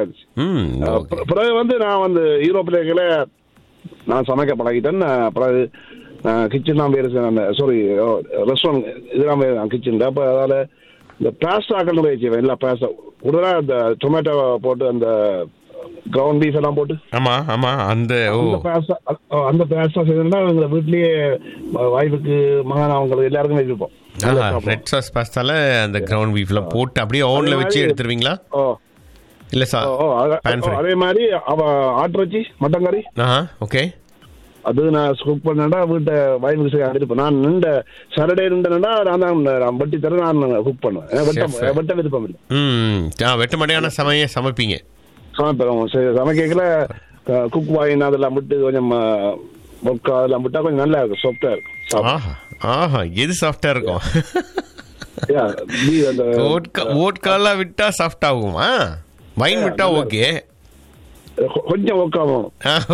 கிடைச்சு ம் அஹ், ஓகே பிற- பிறகு வந்து நான் வந்து யூரோப்பில் இருக்கல நான் சமைக்க பழகிட்டேன் நான் பிறகு கிச்சன் தான் பேர் சாரி ரெஸ்டாரண்ட் இதெல்லாம் பேர் கிச்சன் அப்போ அதால் இந்த பாஸ்டாக்கள் நிறைய செய்வேன் எல்லா பாஸ்டா கூடுதலாக இந்த டொமேட்டோ போட்டு அந்த கிரவுண்ட் பீஃப் எல்லாம் போட்டு ஆமா ஆமா அந்த ஓ அந்த பாஸ்டா அந்த பாஸ்டா செய்யணும்னா எங்களை வீட்லயே வாய்ப்புக்கு மகன் அவங்களுக்கு எல்லாருக்குமே இருப்போம் ரெட் சாஸ் பாஸ்தால அந்த கிரவுண்ட் பீஃப்ல போட்டு அப்படியே ஓவன்ல வச்சு மாதிரி- எடுத்துருவீங்களா ஓ இல்ல சா ஓ, ஓ, அத- Pan ஓ, fry. அதே மாதிரி அவ ஆட்டிறச்சி மட்டன் கறி ஆஹா ஓகே அது நான் குக் பண்ணா வீட்டை வயலுக்கு செய்ய இருப்பேன் நான் நின்ற சாட்டர்டே நின்றேன்னா நான் தான் நான் வெட்டி தர நான் குக் பண்ணுவேன் ஏன்னா வெட்ட Chef. வெட்ட விருப்பம் இல்லை ம் ஆ வெட்ட மாட்டையான சமைய சமைப்பீங்க சமைப்பேன் சரி, சமைக்கல குக் வாயின் அதெல்லாம் விட்டு கொஞ்சம் மொக்கா அதெல்லாம் விட்டா கொஞ்சம் நல்லா இருக்கும் சாஃப்டா இருக்கும் சாப்பிட. ஆஹா ஆஹா எது சாஃப்டா இருக்கும் Yeah, மீ அந்த ஓட்கா ஓட்காலாம் விட்டா சாஃப்ட் ஆகுமா வைன் விட்டா ஓகே கொ- கொஞ்சம் ஒக்காவும்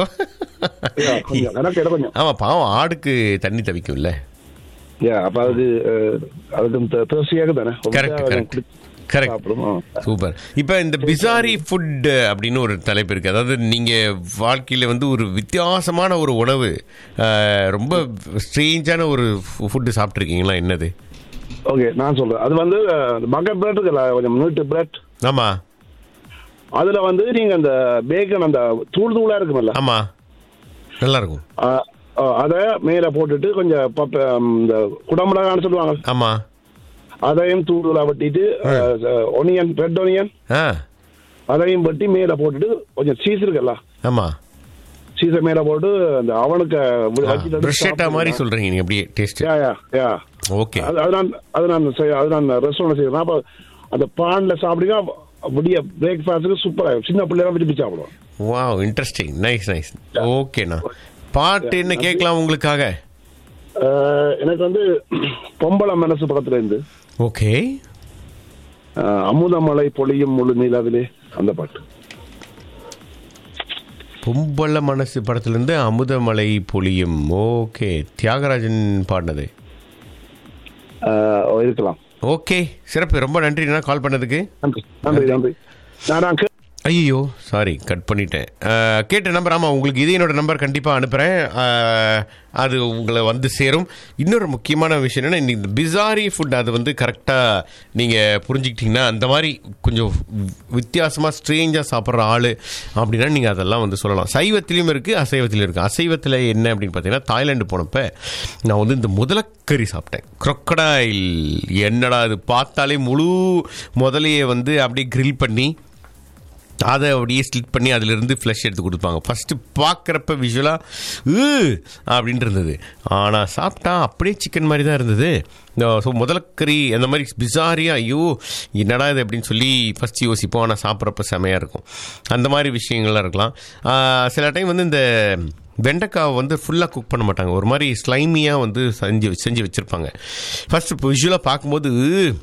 கொஞ்சம் எனக்கு இடம் கொஞ்சம் ஆமா பாவம் ஆடுக்கு தண்ணி தவிக்கும்ல ஏ அப்ப அது அஹ், அதுக்கு தேர்ச்சியாக தானே கரெக்ட் கரெக்ட் கரெக்ட் சாப்பிடும் ஆ. சூப்பர் இப்போ இந்த பிசாரி ஃபுட் அப்படின்னு ஒரு தலைப்பு இருக்கு அதாவது நீங்க வாழ்க்கையில வந்து ஒரு வித்தியாசமான ஒரு உணவு அஹ், ரொம்ப ஸ்ட்ரேஞ்சான ஒரு ஃபுட்டு சாப்பிட்ருக்கீங்களா என்னது ஓகே நான் சொல்றேன் அது வந்து பக்கெட் பிரெட் இருக்குல்ல கொஞ்சம் நீட்டு பிரெட் ஆமா அதுல வந்து நீங்க அந்த பேக்கன் அந்த தூள் தூளா இருக்குமல்ல ஆமா நல்லா இருக்கும் அஹ், அஹ், அத மேல போட்டுட்டு கொஞ்சம் பப்ப இந்த குடமிளகான்னு சொல்லுவாங்க ஆமா அதையும் தூள் தூளா வெட்டிட்டு ஒனியன் ரெட் ஒனியன் ஆ அதையும் வெட்டி மேல போட்டுட்டு கொஞ்சம் சீஸ் இருக்குல்ல ஆமா சீஸை மேல போட்டு அந்த அவனுக்கு வச்சுட்டு எடுத்து பிரிஷேட்டா மாதிரி சாப்பிடுவேன். சொல்றீங்க நீங்க அப்படியே டேஸ்ட் யா யா யா ஓகே அது அது நான் அது நான் செய்ய அது நான் ரெஸ்டாரண்ட் செய்யறேன் அப்போ அந்த பான்ல சாப்பிடுங்க முடிய பிரேக்ஃபாஸ்ட்டுக்கு சூப்பராக சின்ன பிள்ளைலாம் விரும்பி சாப்பிடுவோம் வாவ் இன்ட்ரெஸ்டிங் நைஸ் நைஸ் ஓகேண்ணா பாட்டு என்ன கேட்கலாம் உங்களுக்காக அஹ், எனக்கு வந்து பொம்பளை மனசு படத்துல இருந்து ஓகே அஹ், அமுதமலை பொழியும் முழு நிலவிலே அந்த பாட்டு பொம்பள மனசு படத்துலேருந்து அமுதமலை பொழியும் ஓகே தியாகராஜன் பாடினது அஹ், இருக்கலாம் ஓகே சிறப்பு ரொம்ப நன்றிண்ணா கால் பண்ணதுக்கு நன்றி நன்றி நன்றி நான் நான் கே- ஐயோ சாரி கட் பண்ணிட்டேன் அஹ், கேட்ட நம்பர் ஆமாம் உங்களுக்கு இது என்னோட நம்பர் கண்டிப்பாக அனுப்புகிறேன் அது உங்களை வந்து சேரும் இன்னொரு முக்கியமான விஷயம் என்னென்னா இந்த பிசாரி ஃபுட் அது வந்து கரெக்டாக நீங்கள் புரிஞ்சுக்கிட்டிங்கன்னா அந்த மாதிரி கொஞ்சம் வித்தியாசமாக ஸ்ட்ரேஞ்சாக சாப்பிட்ற ஆள் அப்படின்னா நீங்கள் அதெல்லாம் வந்து சொல்லலாம் சைவத்திலையும் இருக்குது அசைவத்திலையும் இருக்குது அசைவத்தில் என்ன அப்படின்னு பார்த்தீங்கன்னா தாய்லாந்து போனப்போ நான் வந்து இந்த முதலக்கறி சாப்பிட்டேன் crocodile என்னடா அது பார்த்தாலே முழு முதலையை வந்து அப்படியே grill பண்ணி அதை அப்படியே ஸ்லிட் பண்ணி அதிலிருந்து ஃப்ளஷ் எடுத்து கொடுப்பாங்க ஃபஸ்ட்டு பார்க்குறப்ப விஷுவலாக அப்படின்ட்டு இருந்தது ஆனால் சாப்பிட்டா அப்படியே சிக்கன் மாதிரி தான் இருந்தது ஸோ முதலக்கறி அந்த மாதிரி பிசாரியா ஐயோ என்னடா இது அப்படின்னு சொல்லி ஃபஸ்ட்டு யோசிப்போம் ஆனால் சாப்பிட்றப்ப செமையாக இருக்கும் அந்த மாதிரி விஷயங்கள்லாம் இருக்கலாம் ஆஹ் சில டைம் வந்து இந்த வெண்டைக்காவை வந்து ஃபுல்லாக குக் பண்ண மாட்டாங்க ஒரு மாதிரி ஸ்லைமியாக வந்து செஞ்சு செஞ்சு வச்சுருப்பாங்க ஃபஸ்ட்டு விஷுவலாக பார்க்கும்போது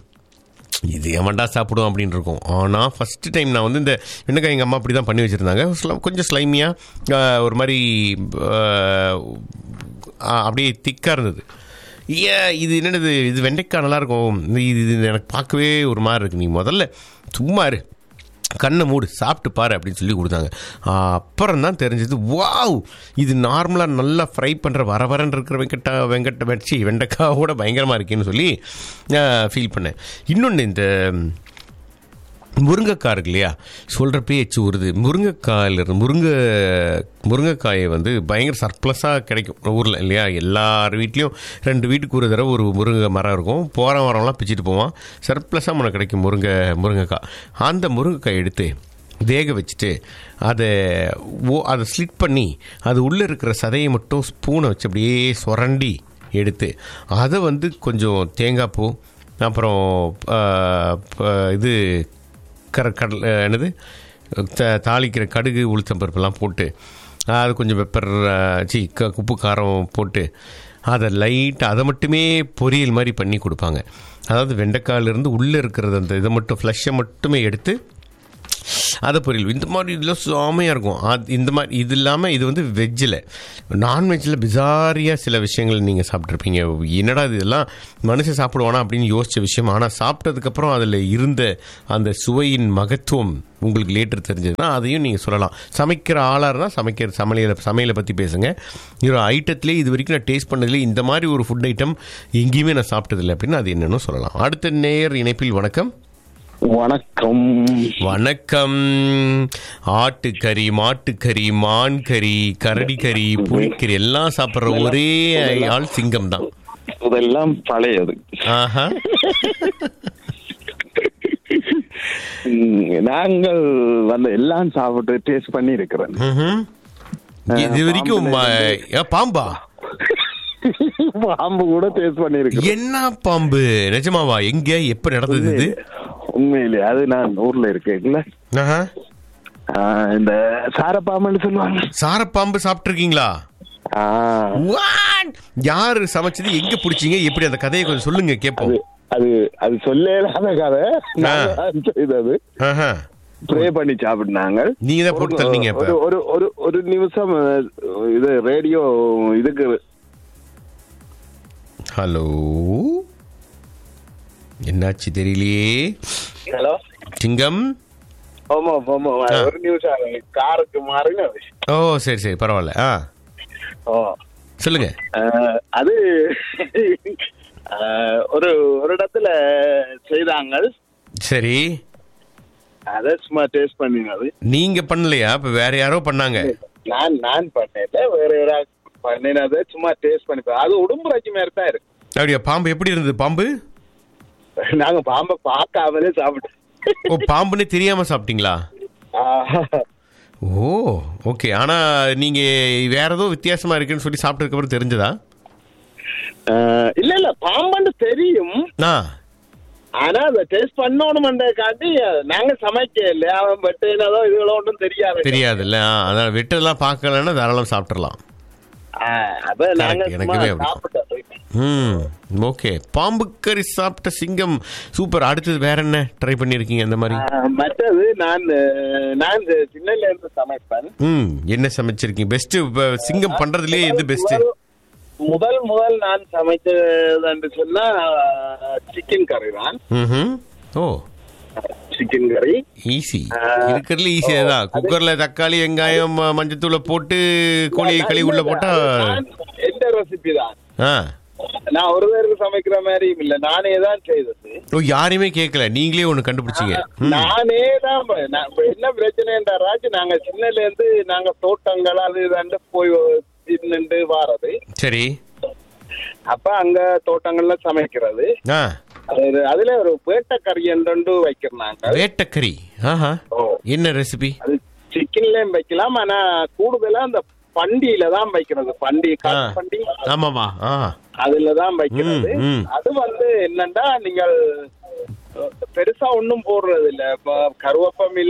இது எவன்டா சாப்பிடுவோம் அப்படின்னு இருக்கும் ஆனால் ஃபஸ்ட்டு டைம் நான் வந்து இந்த வெண்டைக்காய் எங்கள் அம்மா அப்படி தான் பண்ணி வச்சுருந்தாங்க ஸ்ல- கொஞ்சம் ஸ்லைமியாக ஒரு மாதிரி ஆஹ், ஆ, அப்படியே திக்காக இருந்தது ஏ இது என்னது இது வெண்டைக்காய் நல்லாயிருக்கும் இது இது எனக்கு பார்க்கவே ஒரு மாதிரி இருக்கு நீ முதல்ல சும்மா இரு கண்ணை மூடு சாப்பிட்டு பாரு அப்படின்னு சொல்லி கொடுத்தாங்க அப்புறம் தான் தெரிஞ்சது வாவ் இது நார்மலாக நல்லா ஃப்ரை பண்ணுற வர வரன்னு இருக்கிற வெங்கட்ட வெங்கட்ட வச்சு வெண்டைக்காவோட பயங்கரமாக இருக்கேன்னு சொல்லி ஃபீல் பண்ணேன் இன்னொன்று இந்த முருங்கைக்காய் இருக்கு இல்லையா சொல்கிறப்பே எச்சு ஊறுது முருங்கைக்காயிலிருந்து முருங்கை முருங்கைக்காயை வந்து பயங்கர சர்ப்ளஸாக கிடைக்கும் ஊரில் இல்லையா எல்லார் வீட்லேயும் ரெண்டு வீட்டுக்கு ஒரு தடவை ஒரு முருங்கை மரம் இருக்கும் போகிற மரம்லாம் பிச்சுட்டு போவான் சர்ப்ளஸாக உனக்கு கிடைக்கும் முருங்கை முருங்கைக்காய் அந்த முருங்கைக்காய் எடுத்து வேக வச்சுட்டு அதை ஓ அதை ஸ்லிட் பண்ணி அது உள்ளே இருக்கிற சதையை மட்டும் ஸ்பூனை வச்சு அப்படியே சுரண்டி எடுத்து அதை வந்து கொஞ்சம் தேங்காய் பூ அப்புறம் ஆ, ப- இது கர கடல் என்னது த- தாளிக்கிற கடுகு உளுத்தம்பருப்பெல்லாம் போட்டு அது கொஞ்சம் பெப்பர் சி க உப்பு காரம் போட்டு அதை லைட்டாக அதை மட்டுமே பொரியல் மாதிரி பண்ணி கொடுப்பாங்க அதாவது வெண்டைக்காயிலிருந்து உள்ளே இருக்கிறது அந்த இதை மட்டும் ஃப்ளஷை மட்டுமே எடுத்து அதை பொரியல் இந்த மாதிரி இதில் செமையாக இருக்கும் அது இந்த மாதிரி இது இல்லாமல் இது வந்து வெஜ்ஜில் நான்வெஜ்ஜில் பிசாரியாக சில விஷயங்கள் நீங்கள் சாப்பிட்ருப்பீங்க என்னடா இது இதெல்லாம் மனுஷன் சாப்பிடுவானா அப்படின்னு யோசிச்ச விஷயம் ஆனால் சாப்பிட்டதுக்கப்புறம் அதில் இருந்த அந்த சுவையின் மகத்துவம் உங்களுக்கு லேட்டர் தெரிஞ்சதுன்னா அதையும் நீங்கள் சொல்லலாம் சமைக்கிற ஆளாக இருந்தால் சமைக்கிற சமையலை சமையலை பற்றி பேசுங்க ஒரு ஐட்டத்திலே இது வரைக்கும் நான் டேஸ்ட் பண்ணதுலேயே இந்த மாதிரி ஒரு ஃபுட் ஐட்டம் எங்கேயுமே நான் சாப்பிட்டதில்லை அப்படின்னு அது என்னன்னு சொல்லலாம் அடுத்த நேயர் இணைப்பில் வணக்கம் வணக்கம் வணக்கம் ஆட்டுக்கறி மாட்டுக்கறி மான் கறி கரடி கறி புலிக்கறி எல்லாம் சாப்பிட்ற ஒரே ஆள் சிங்கம் தான் இதெல்லாம் பழையது ஆஹா ம், நாங்கள் வந்து எல்லாம் சாப்பிட்டு டேஸ்ட் பண்ணி இருக்கிறேன் ம்ஹும். இது வரைக்கும் ம- ஏ, பாம்பா பாம்பு கூட டேஸ்ட் பண்ணி இருக்கிறேன் என்ன பாம்பு நிஜமாவா எங்க எப்ப நடந்தது இது உண்மையிலே அது நான் ஊர்ல இருக்கேன்ல ஆஹா. ஆஹ், இந்த சாரப்பாம்புன்னு சொல்லுவாங்க சாரப்பாம்பு சாப்பிட்டுருக்கீங்களா ஆஹ், What? யாரு சமைச்சது எங்க பிடிச்சீங்க எப்படி அந்த கதையை கொஞ்சம் சொல்லுங்க கேட்போம் அது அது அது சொல்லலாத கதை நாங்க தான் செய்தது ஆஹா. ப்ரே பண்ணி சாப்பிட்டாங்க நீங்க தான் போட்டு தள்ளீங்க இப்ப ஒரு ஒரு ஒரு ஒரு நிமிஷம் அஹ், இது ரேடியோ இதுக்கு ஹலோ என்னாச்சு தெரியலையே ஹலோ சிங்கம் ஆமா ஆமா ஆ. ஒரு நிமிஷம் காருக்கு மாறினது ஓ சரி சரி பரவாயில்ல ஆ ஓ சொல்லுங்க அஹ், அது அஹ், ஒரு ஒரு இடத்துல செய்தாங்க சரி அதை சும்மா டேஸ்ட் பண்ணினது நீங்க பண்ணலையா இப்ப வேற யாரோ பண்ணாங்க நான் நான் பண்ணல வேற யாரா பண்ணினதை சும்மா டேஸ்ட் பண்ணி பா- அது உடம்பு ராஜி மாதிரி தான் இருக்கு அப்படியா பாம்பு எப்படி இருந்தது பாம்பு நாங்க பாம்பை பார்க்காமலே சாப்பிட்டோம் ஓ பாம்புன்னு தெரியாம சாப்பிட்டீங்களா ஆஹ். ஓ ஓகே ஆனா நீங்க வேற ஏதோ வித்தியாசமா இருக்குன்னு சொல்லி சாப்பிட்டதுக்கு அப்புறம் தெரிஞ்சதா அஹ், இல்ல இல்ல பாம்பன்னு தெரியும் ஆ ஆனா அதை டேஸ்ட் பண்ணணும்ன்ற காட்டி நாங்க சமைக்க இல்ல அவன் பட்டுனதோ இதுகளோ ஒன்றும் தெரியாது தெரியாதுல்ல ஆ, அதான் வெட்டெல்லாம் பார்க்கலன்னா தாராளம் சாப்பிட்றலாம் ஆஹ், அத நாங்க Correct, சும்மா எனக்குமே அப்படி. சாப்பிட்டோம் ம் ஓகே பாம்பு கறி சாப்பிட்ட சிங்கம் சூப்பர் அடுத்தது வேற என்ன ட்ரை பண்ணியிருக்கீங்க அந்த மாதிரி ஆஹ், மற்றது நான் அஹ், நான் சின்னல இருந்து சமைப்பேன் ம் என்ன சமைச்சிருக்கீங்க பெஸ்ட் சிங்கம் பண்றதுலயே எது பெஸ்ட் முதல் முதல் முதல் நான் சமைச்சது என்று சொன்னா சிக்கன் கறி தான் ம் ஓ சிக்கன் கறி ஈஸி ஆ, இருக்கிறதுல ஈஸியா தான் குக்கர்ல தக்காளி வெங்காயம் ம- மஞ்சத்தூளை போட்டு கோழியை கழுவி உள்ள போட்டா நான் எந்த ரெசிபி தான் ஆ நான் ஒரு பேருக்கு சமைக்கிற மாதிரியும் இல்ல நானே தான் செய்தது ஓ யாரையுமே கேட்கல நீங்களே ஒண்ணு கண்டுபிடிச்சீங்க ம். நானே தான் ப- நான் இப்ப என்ன பிரச்சனைன்ற ராஜ் நாங்க சின்னல இருந்து நாங்க தோட்டங்கள் அது இதுன்னு போய் நின்று வாரது சரி அப்ப அங்க தோட்டங்கள்ல சமைக்கிறது ஆ அது- அதுல ஒரு வேட்டக்கறி என்று வைக்கிறாங்க வேட்டக்கறி ஆஹா ஓ என்ன ரெசிபி அது சிக்கன்லயும் வைக்கலாம் ஆனா கூடுதலா அந்த பண்டியில தான் வைக்கிறது பண்டி ஆ. காட்டு பண்டி ஆமாமா ஆ அதுல தான் வைக்கிறது ம், ம். அது வந்து என்னன்னா நீங்கள் அஹ், பெருசா ஒண்ணும் போடுறது இல்ல இப்ப கருவேப்பமில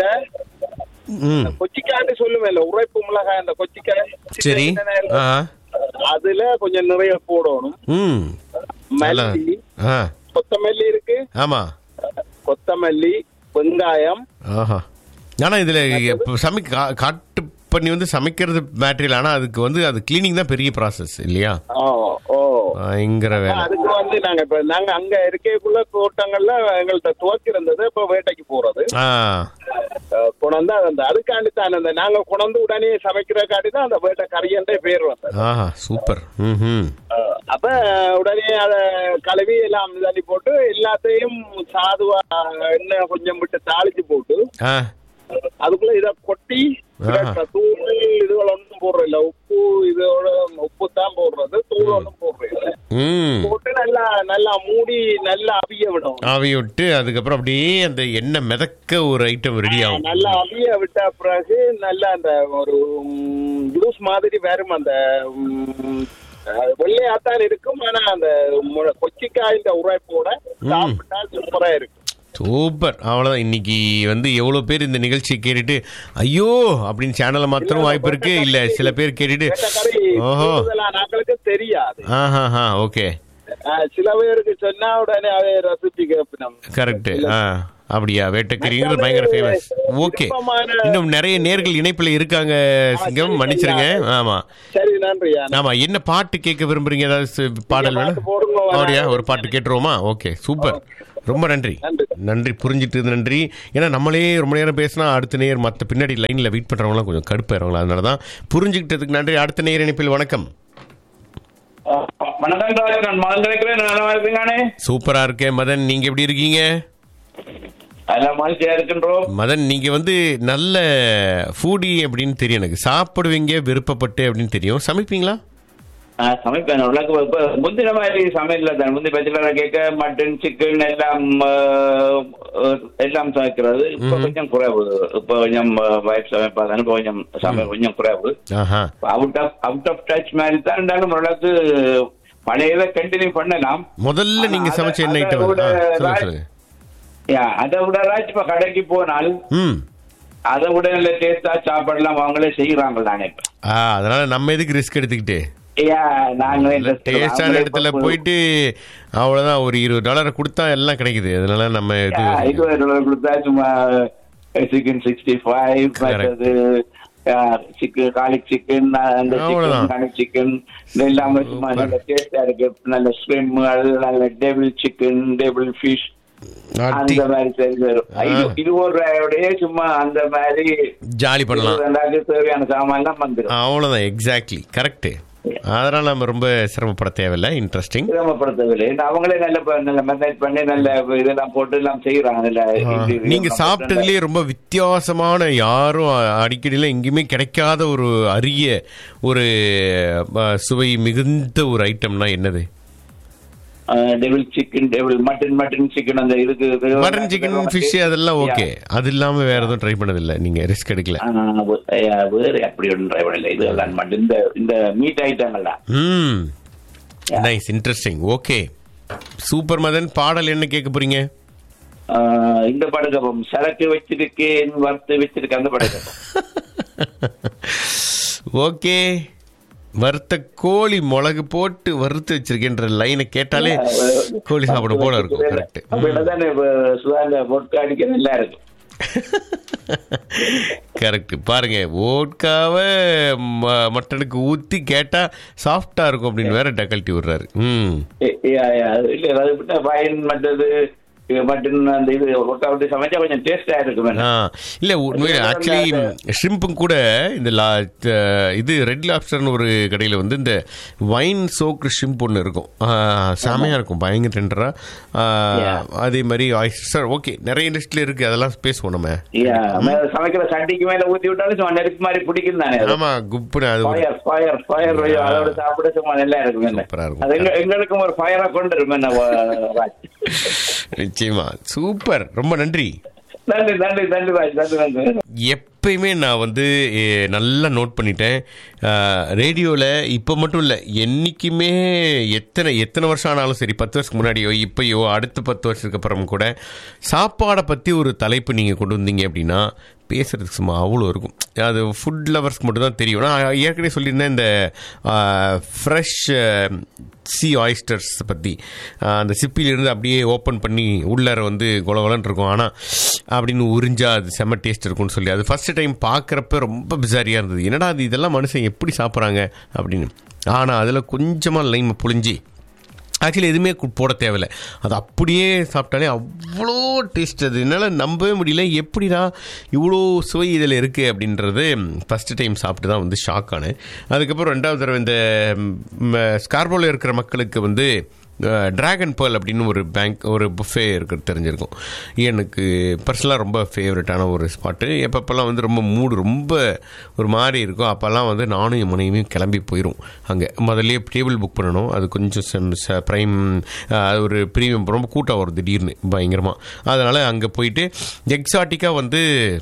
ம் கொச்சிக்காய்னு சொல்லுவேன் இல்ல உரைப்பு மிளகாய் அந்த கொச்சிக்காய் சரி சின்ன சின்ன ஆ அதுல கொஞ்சம் நிறைய போடணும் ம் நல்லா மல்லி ஆ கொத்தமல்லி இருக்கு ஆமா கொத்தமல்லி வெங்காயம் ஆஹா ஆனா இதுல இப்ப சமைக்க கா- காட்டு பண்ணி வந்து சமைக்கிறது மேட்டரியல் ஆனா அதுக்கு வந்து அது கிளீனிங் தான் பெரிய ப்ராசஸ் இல்லையா ஓ ஓ பயங்கர வேலை அதுக்கு வந்து நாங்க இப்ப நாங்க அங்க இருக்கக்குள்ள தோட்டங்கள்ல எங்கள்கிட்ட துவக்கி இருந்தது இப்ப வேட்டைக்கு போறது ஆ அஹ், கொண்டாந்து அந்த அதுக்காண்டி தான் அந்த நாங்க கொண்டாந்து உடனே சமைக்கிறக்காண்டி தான் அந்த வேட்டை கரியன்றே பேர் வந்தது ஆஹா சூப்பர் ம் அஹ், அப்ப உடனே அத கழுவி எல்லாம் தண்ணி போட்டு எல்லாத்தையும் சாதுவா எண்ணெய் கொஞ்சம் விட்டு தாளிச்சு போட்டு ஆ அதுக்குள்ள இத கொட்டி ஆஹா. தூள் இதுகள் ஒன்றும் போடுறது இல்ல உப்பு இதோட உப்பு தான் போடுறது தூள் ஒன்றும் போடுறது இல்ல ம் போட்டு நல்லா நல்லா மூடி நல்லா அவிய விடும் ஆவி விட்டு அதுக்கப்புறம் அப்படியே அந்த எண்ணெய் மிதக்க ஒரு ஐட்டம் ரெடி ஆகும் நல்லா அவிய விட்ட பிறகு நல்லா அந்த ஒரு ஜூஸ் மாதிரி வரும் அந்த ம், அஹ், வெள்ளையாத்தான் இருக்கும் ஆனா அந்த மு- கொச்சிக்காய்ந்த உரைப்போட சாப்பிட்டா சூப்பரா இருக்கும் சூப்பர் அவ்வளவுதான் இன்னைக்கு வந்து எவ்வளவு பேர் இந்த நிகழ்ச்சியை கேட்டுட்டு ஐயோ அப்படின்னு சேனலை மாத்திரம் வாய்ப்பு இருக்கு இல்ல சில பேர் கேட்டுட்டு வேட்டைக்கறி ஓஹோ கூடுதலா நாட்களுக்கு தெரியாது ஆஹா ஓகே அஹ், சில பேருக்கு சொன்னா உடனே அதே ரசிச்சு கேட்போம் கரெக்ட் ஆ அப்படியா வேட்டக்கறிங்கிறது பயங்கர ஃபேமஸ் ஓகே விருப்பமான- இன்னும் நிறைய நேர்கள் இணைப்பில் இருக்காங்க சிங்கம் சரி, மன்னிச்சிருங்க சரி. ஆமா சரி நன்றியா ஆமா என்ன பாட்டு கேட்க விரும்புறீங்க ஏதாவது சி- பாடல் பாட்டு வேணும் போடுங்க, வேணாம். அப்படியா ஒரு பாட்டு கேட்டுருவோமா ஓகே சூப்பர் ரொம்ப நன்றி நன்றி. நன்றி புரிஞ்சிட்டு நன்றி ஏன்னா நம்மளே ரொம்ப நேரம் பேசினா அடுத்த நேர் மற்ற பின்னாடி லைனில் வெயிட் பண்ணுறவங்களாம் கொஞ்சம் கடுப்பாயிருவாங்களா அதனால தான் புரிஞ்சுக்கிட்டதுக்கு நன்றி அடுத்த நேர் இணைப்பில் வணக்கம் வணக்கம் ராஜ் நான் மகன் கிடைக்கிறேன் நல்லா இருக்கீங்கானே சூப்பரா இருக்கேன் மதன் நீங்க எப்படி இருக்கீங்க எல்லாம் மகிழ்ச்சியா இருக்கின்றோம் மதன் நீங்க வந்து நல்ல ஃபூடி அப்படின்னு தெரியும் எனக்கு சாப்பிடுவீங்க விருப்பப்பட்டு அப்படின்னு தெரியும் சமைப்பீங்களா நான் சமைப்பேன் உலக இப்ப முந்தின மாதிரி சமையல்ல தான் முந்தி பச்சை கேட்க மட்டன் சிக்கன் எல்லாம் ஆஹ், ஆஹ், எல்லாம் சமைக்கிறது இப்ப கொஞ்சம் குறைவு இப்ப கொஞ்சம் வைஃப் சமைப்பாதானே இப்ப கொஞ்சம் சமையல் கொஞ்சம் குறைவு ஆஹா out of out of touch மாதிரி தான் இருந்தாலும் ஓரளவுக்கு பழையதை கண்டினியூ பண்ணலாம் முதல்ல நீங்க ஆனா, சமைச்ச என்ன அதை ஐட்டம் விட சொல்லுங்க ராஜ்- சொல்லுங்க யா, அதை விட ராஜ் இப்ப கடைக்கு போனால் ம் அதை விட நல்ல டேஸ்டா சாப்பாடுலாம் அவங்களே செய்யறாங்க தானே இப்ப ஆ அதனால நம்ம எதுக்கு ரிஸ்க் எடுத்துக்கிட்டு யா, நாங்களே interest டேஸ்டான அவங்களே இடத்துல இப்ப போயிட்டு அவ்வளவுதான் ஒரு இருபது டாலரை கொடுத்தா எல்லாம் கிடைக்குது அதனால நம்ம இது யா, இருபது டாலர் கொடுத்தா சும்மா சிக்கன் சிக்ஸ்டி ஃபைவ் Correct. மற்றது சிக்கன் காலிக் சிக்கன் அந்த அவ்வளவுதான். சிக்கன் காலிக் சிக்கன் எல்லாமே சும்மா நல்ல டேஸ்டா இருக்கு நல்ல ஸ்விம் நல்ல டேபிள் சிக்கன் டேபிள் ஃபிஷ் அட்டி அந்த மாதிரி செஞ்சு வரும் ஆ. இது இருபது ரூபாயோடய சும்மா அந்த மாதிரி ஜாலி பண்ணலாம் இருபது ரெண்டாயிரத்துக்கு தேவையான சாமான் எல்லாம் வந்துடும் அவ்வளவுதான் எக்ஸாக்ட்லி கரெக்ட் அதனால நம்ம ரொம்ப சிரமப்பட தேவையில்லை இன்ட்ரெஸ்டிங் சிரமப்படுத்தவில்லை இந்த அவங்களே நல்ல ப- நல்ல மெத்தட் பண்ணி நல்ல இதெல்லாம் போட்டு எல்லாம் செய்யறாங்க நல்ல இது- நீங்க சாப்பிட்டதுலயே ரொம்ப வித்தியாசமான யாரும் அடிக்கடியில் எங்கேயுமே கிடைக்காத ஒரு அரிய ஒரு அஹ், சுவை மிகுந்த ஒரு ஐட்டம்னா என்னது devil chicken devil mutton mutton chicken அந்த இதுக்கு இது- மட்டன் சிக்கன் ஃபிஷ் அதெல்லாம் ஓகே அது இல்லாம வேற எதுவும் ட்ரை பண்ணதில்லை நீங்க ரிஸ்க் எடுக்கல ஆ, வே- ஆ, வேறு அப்படி ஒன்றும் ட்ரை பண்ணல இது எல்லாம் மட்டும் இந்த இந்த மீட் ஐட்டங்கள்லாம் ம் nice interesting okay super Madan பாடல் என்ன கேட்க போறீங்க ஆ, இந்த படகப்பம் சரக்கு வச்சிருக்கேன் வறுத்து வச்சிருக்கேன் அந்த படகப்பம் ஓகே வறுத்த கோழி மிளகு போட்டு வறுத்து வச்சிருக்கேன்ற லைனை கேட்டாலே கோழி சாப்பிட போல இருக்கும் கரெக்ட் அப்படிதான் சுதாந்த பொட்கா அடிக்க நல்லா இருக்கும் கரெக்ட் பாருங்க ஓட்காவை ம- மட்டனுக்கு ஊத்தி கேட்டா சாஃப்டா இருக்கும் அப்படின்னு வேற டக்கல்ட்டி விடுறாரு ம் ஏ- ஏ- ஏ- இல்ல அது விட்டா பயன் மற்றது இது மட்டன் அந்த இது ஒட்டா விட்டு சமைச்சா கொஞ்சம் டேஸ்டா இருக்கும் ஆ இல்ல உண்மையில ஆக்சுவலி ஷ்ரிம்பும் கூட இந்த லா த- இது ரெட் லாப்ஸ்டர்னு ஒரு கடையில் வந்து இந்த வைன் சோக்கு ஷ்ரிம்ப் ஒன்று இருக்கும் ஆ, செமையா இருக்கும் பயங்கர டெண்டரா Yeah. அதே மாதிரி சார் ஓகே நிறைய லிஸ்ட்ல இருக்கு அதெல்லாம் பேசுவோம் நம்ம யா, மேல சமைக்கிற சட்டிக்கு மேல ஊத்தி விட்டாலும் சும்மா நெருப்பு மாதிரி பிடிக்கும் தானே அது. ஆமா குப்புன்னு அது ஒரு- ஃபயர் ஃபயர் ஃபயர் அதோட சாப்பிட சும்மா நல்லா இருக்கும் என்ன சூப்பரா இருக்கும். அது எங்க எங்களுக்கும் ஒரு ஃபயரா கொண்டு இருக்கும் என்ன வா- ராஜ். நிச்சயமா சூப்பர் ரொம்ப நன்றி நன்றி நன்றி நன்றி ராஜ் நன்றி நன்றி எப்பயுமே நான் வந்து எ, நல்லா நோட் பண்ணிட்டேன் ரேடியோவில் இப்போ மட்டும் இல்லை என்றைக்குமே எத்தனை எத்தனை வருஷம் ஆனாலும் சரி பத்து வருஷத்துக்கு முன்னாடியோ இப்போயோ அடுத்த பத்து வருஷத்துக்கு அப்புறம் கூட சாப்பாடை பற்றி ஒரு தலைப்பு நீங்கள் கொண்டு வந்தீங்க அப்படின்னா பேசுறதுக்கு சும்மா அவ்வளோ இருக்கும் அது ஃபுட் லவர்ஸ்க்கு மட்டும் தான் தெரியும் நான் ஏற்கனவே சொல்லியிருந்தேன் இந்த ஃப்ரெஷ் சி ஆயிஸ்டர்ஸ் பற்றி அந்த சிப்பிலிருந்து அப்படியே ஓப்பன் பண்ணி உள்ளார வந்து கொலகொலன்னு இருக்கும் ஆனால் அப்படின்னு உறிஞ்சா அது செம்ம டேஸ்ட் இருக்கும்னு சொல்லி அது ஃபர்ஸ்ட் டைம் பார்க்குறப்ப ரொம்ப பிசாரியாக இருந்தது என்னடா அது இதெல்லாம் மனுஷன் எப்படி சாப்பிட்றாங்க அப்படின்னு ஆனால் அதில் கொஞ்சமாக லைம் புழிஞ்சி ஆக்சுவலி எதுவுமே கு- போட தேவையில்ல அது அப்படியே சாப்பிட்டாலே அவ்வளோ டேஸ்ட் அது என்னால் நம்பவே முடியல எப்படிடா இவ்வளோ சுவை இதில் இருக்குது அப்படின்றது ஃபஸ்ட்டு டைம் சாப்பிட்டு தான் வந்து ஷாக் ஆனேன் அதுக்கப்புறம் ரெண்டாவது தடவை இந்த ஸ்கார்போவில் இருக்கிற மக்களுக்கு வந்து டிராகன் பேர்ல் அப்படின்னு ஒரு பேங்க் ஒரு புஃபே இருக்கிறது தெரிஞ்சிருக்கும் எனக்கு பர்சனலாக ரொம்ப ஃபேவரட்டான ஒரு ஸ்பாட்டு எப்பப்பெல்லாம் வந்து ரொம்ப மூடு ரொம்ப ஒரு மாதிரி இருக்கும் அப்போல்லாம் வந்து நானும் என் மனைவியும் கிளம்பி போயிடும் அங்கே முதல்லயே டேபிள் புக் பண்ணணும் அது கொஞ்சம் செம்- ச- ப்ரைம் அது ஒரு ப்ரீமியம் ரொம்ப கூட்டம் வரும் திடீர்னு பயங்கரமாக அதனால் அங்கே போயிட்டு எக்ஸாட்டிக்காக வந்து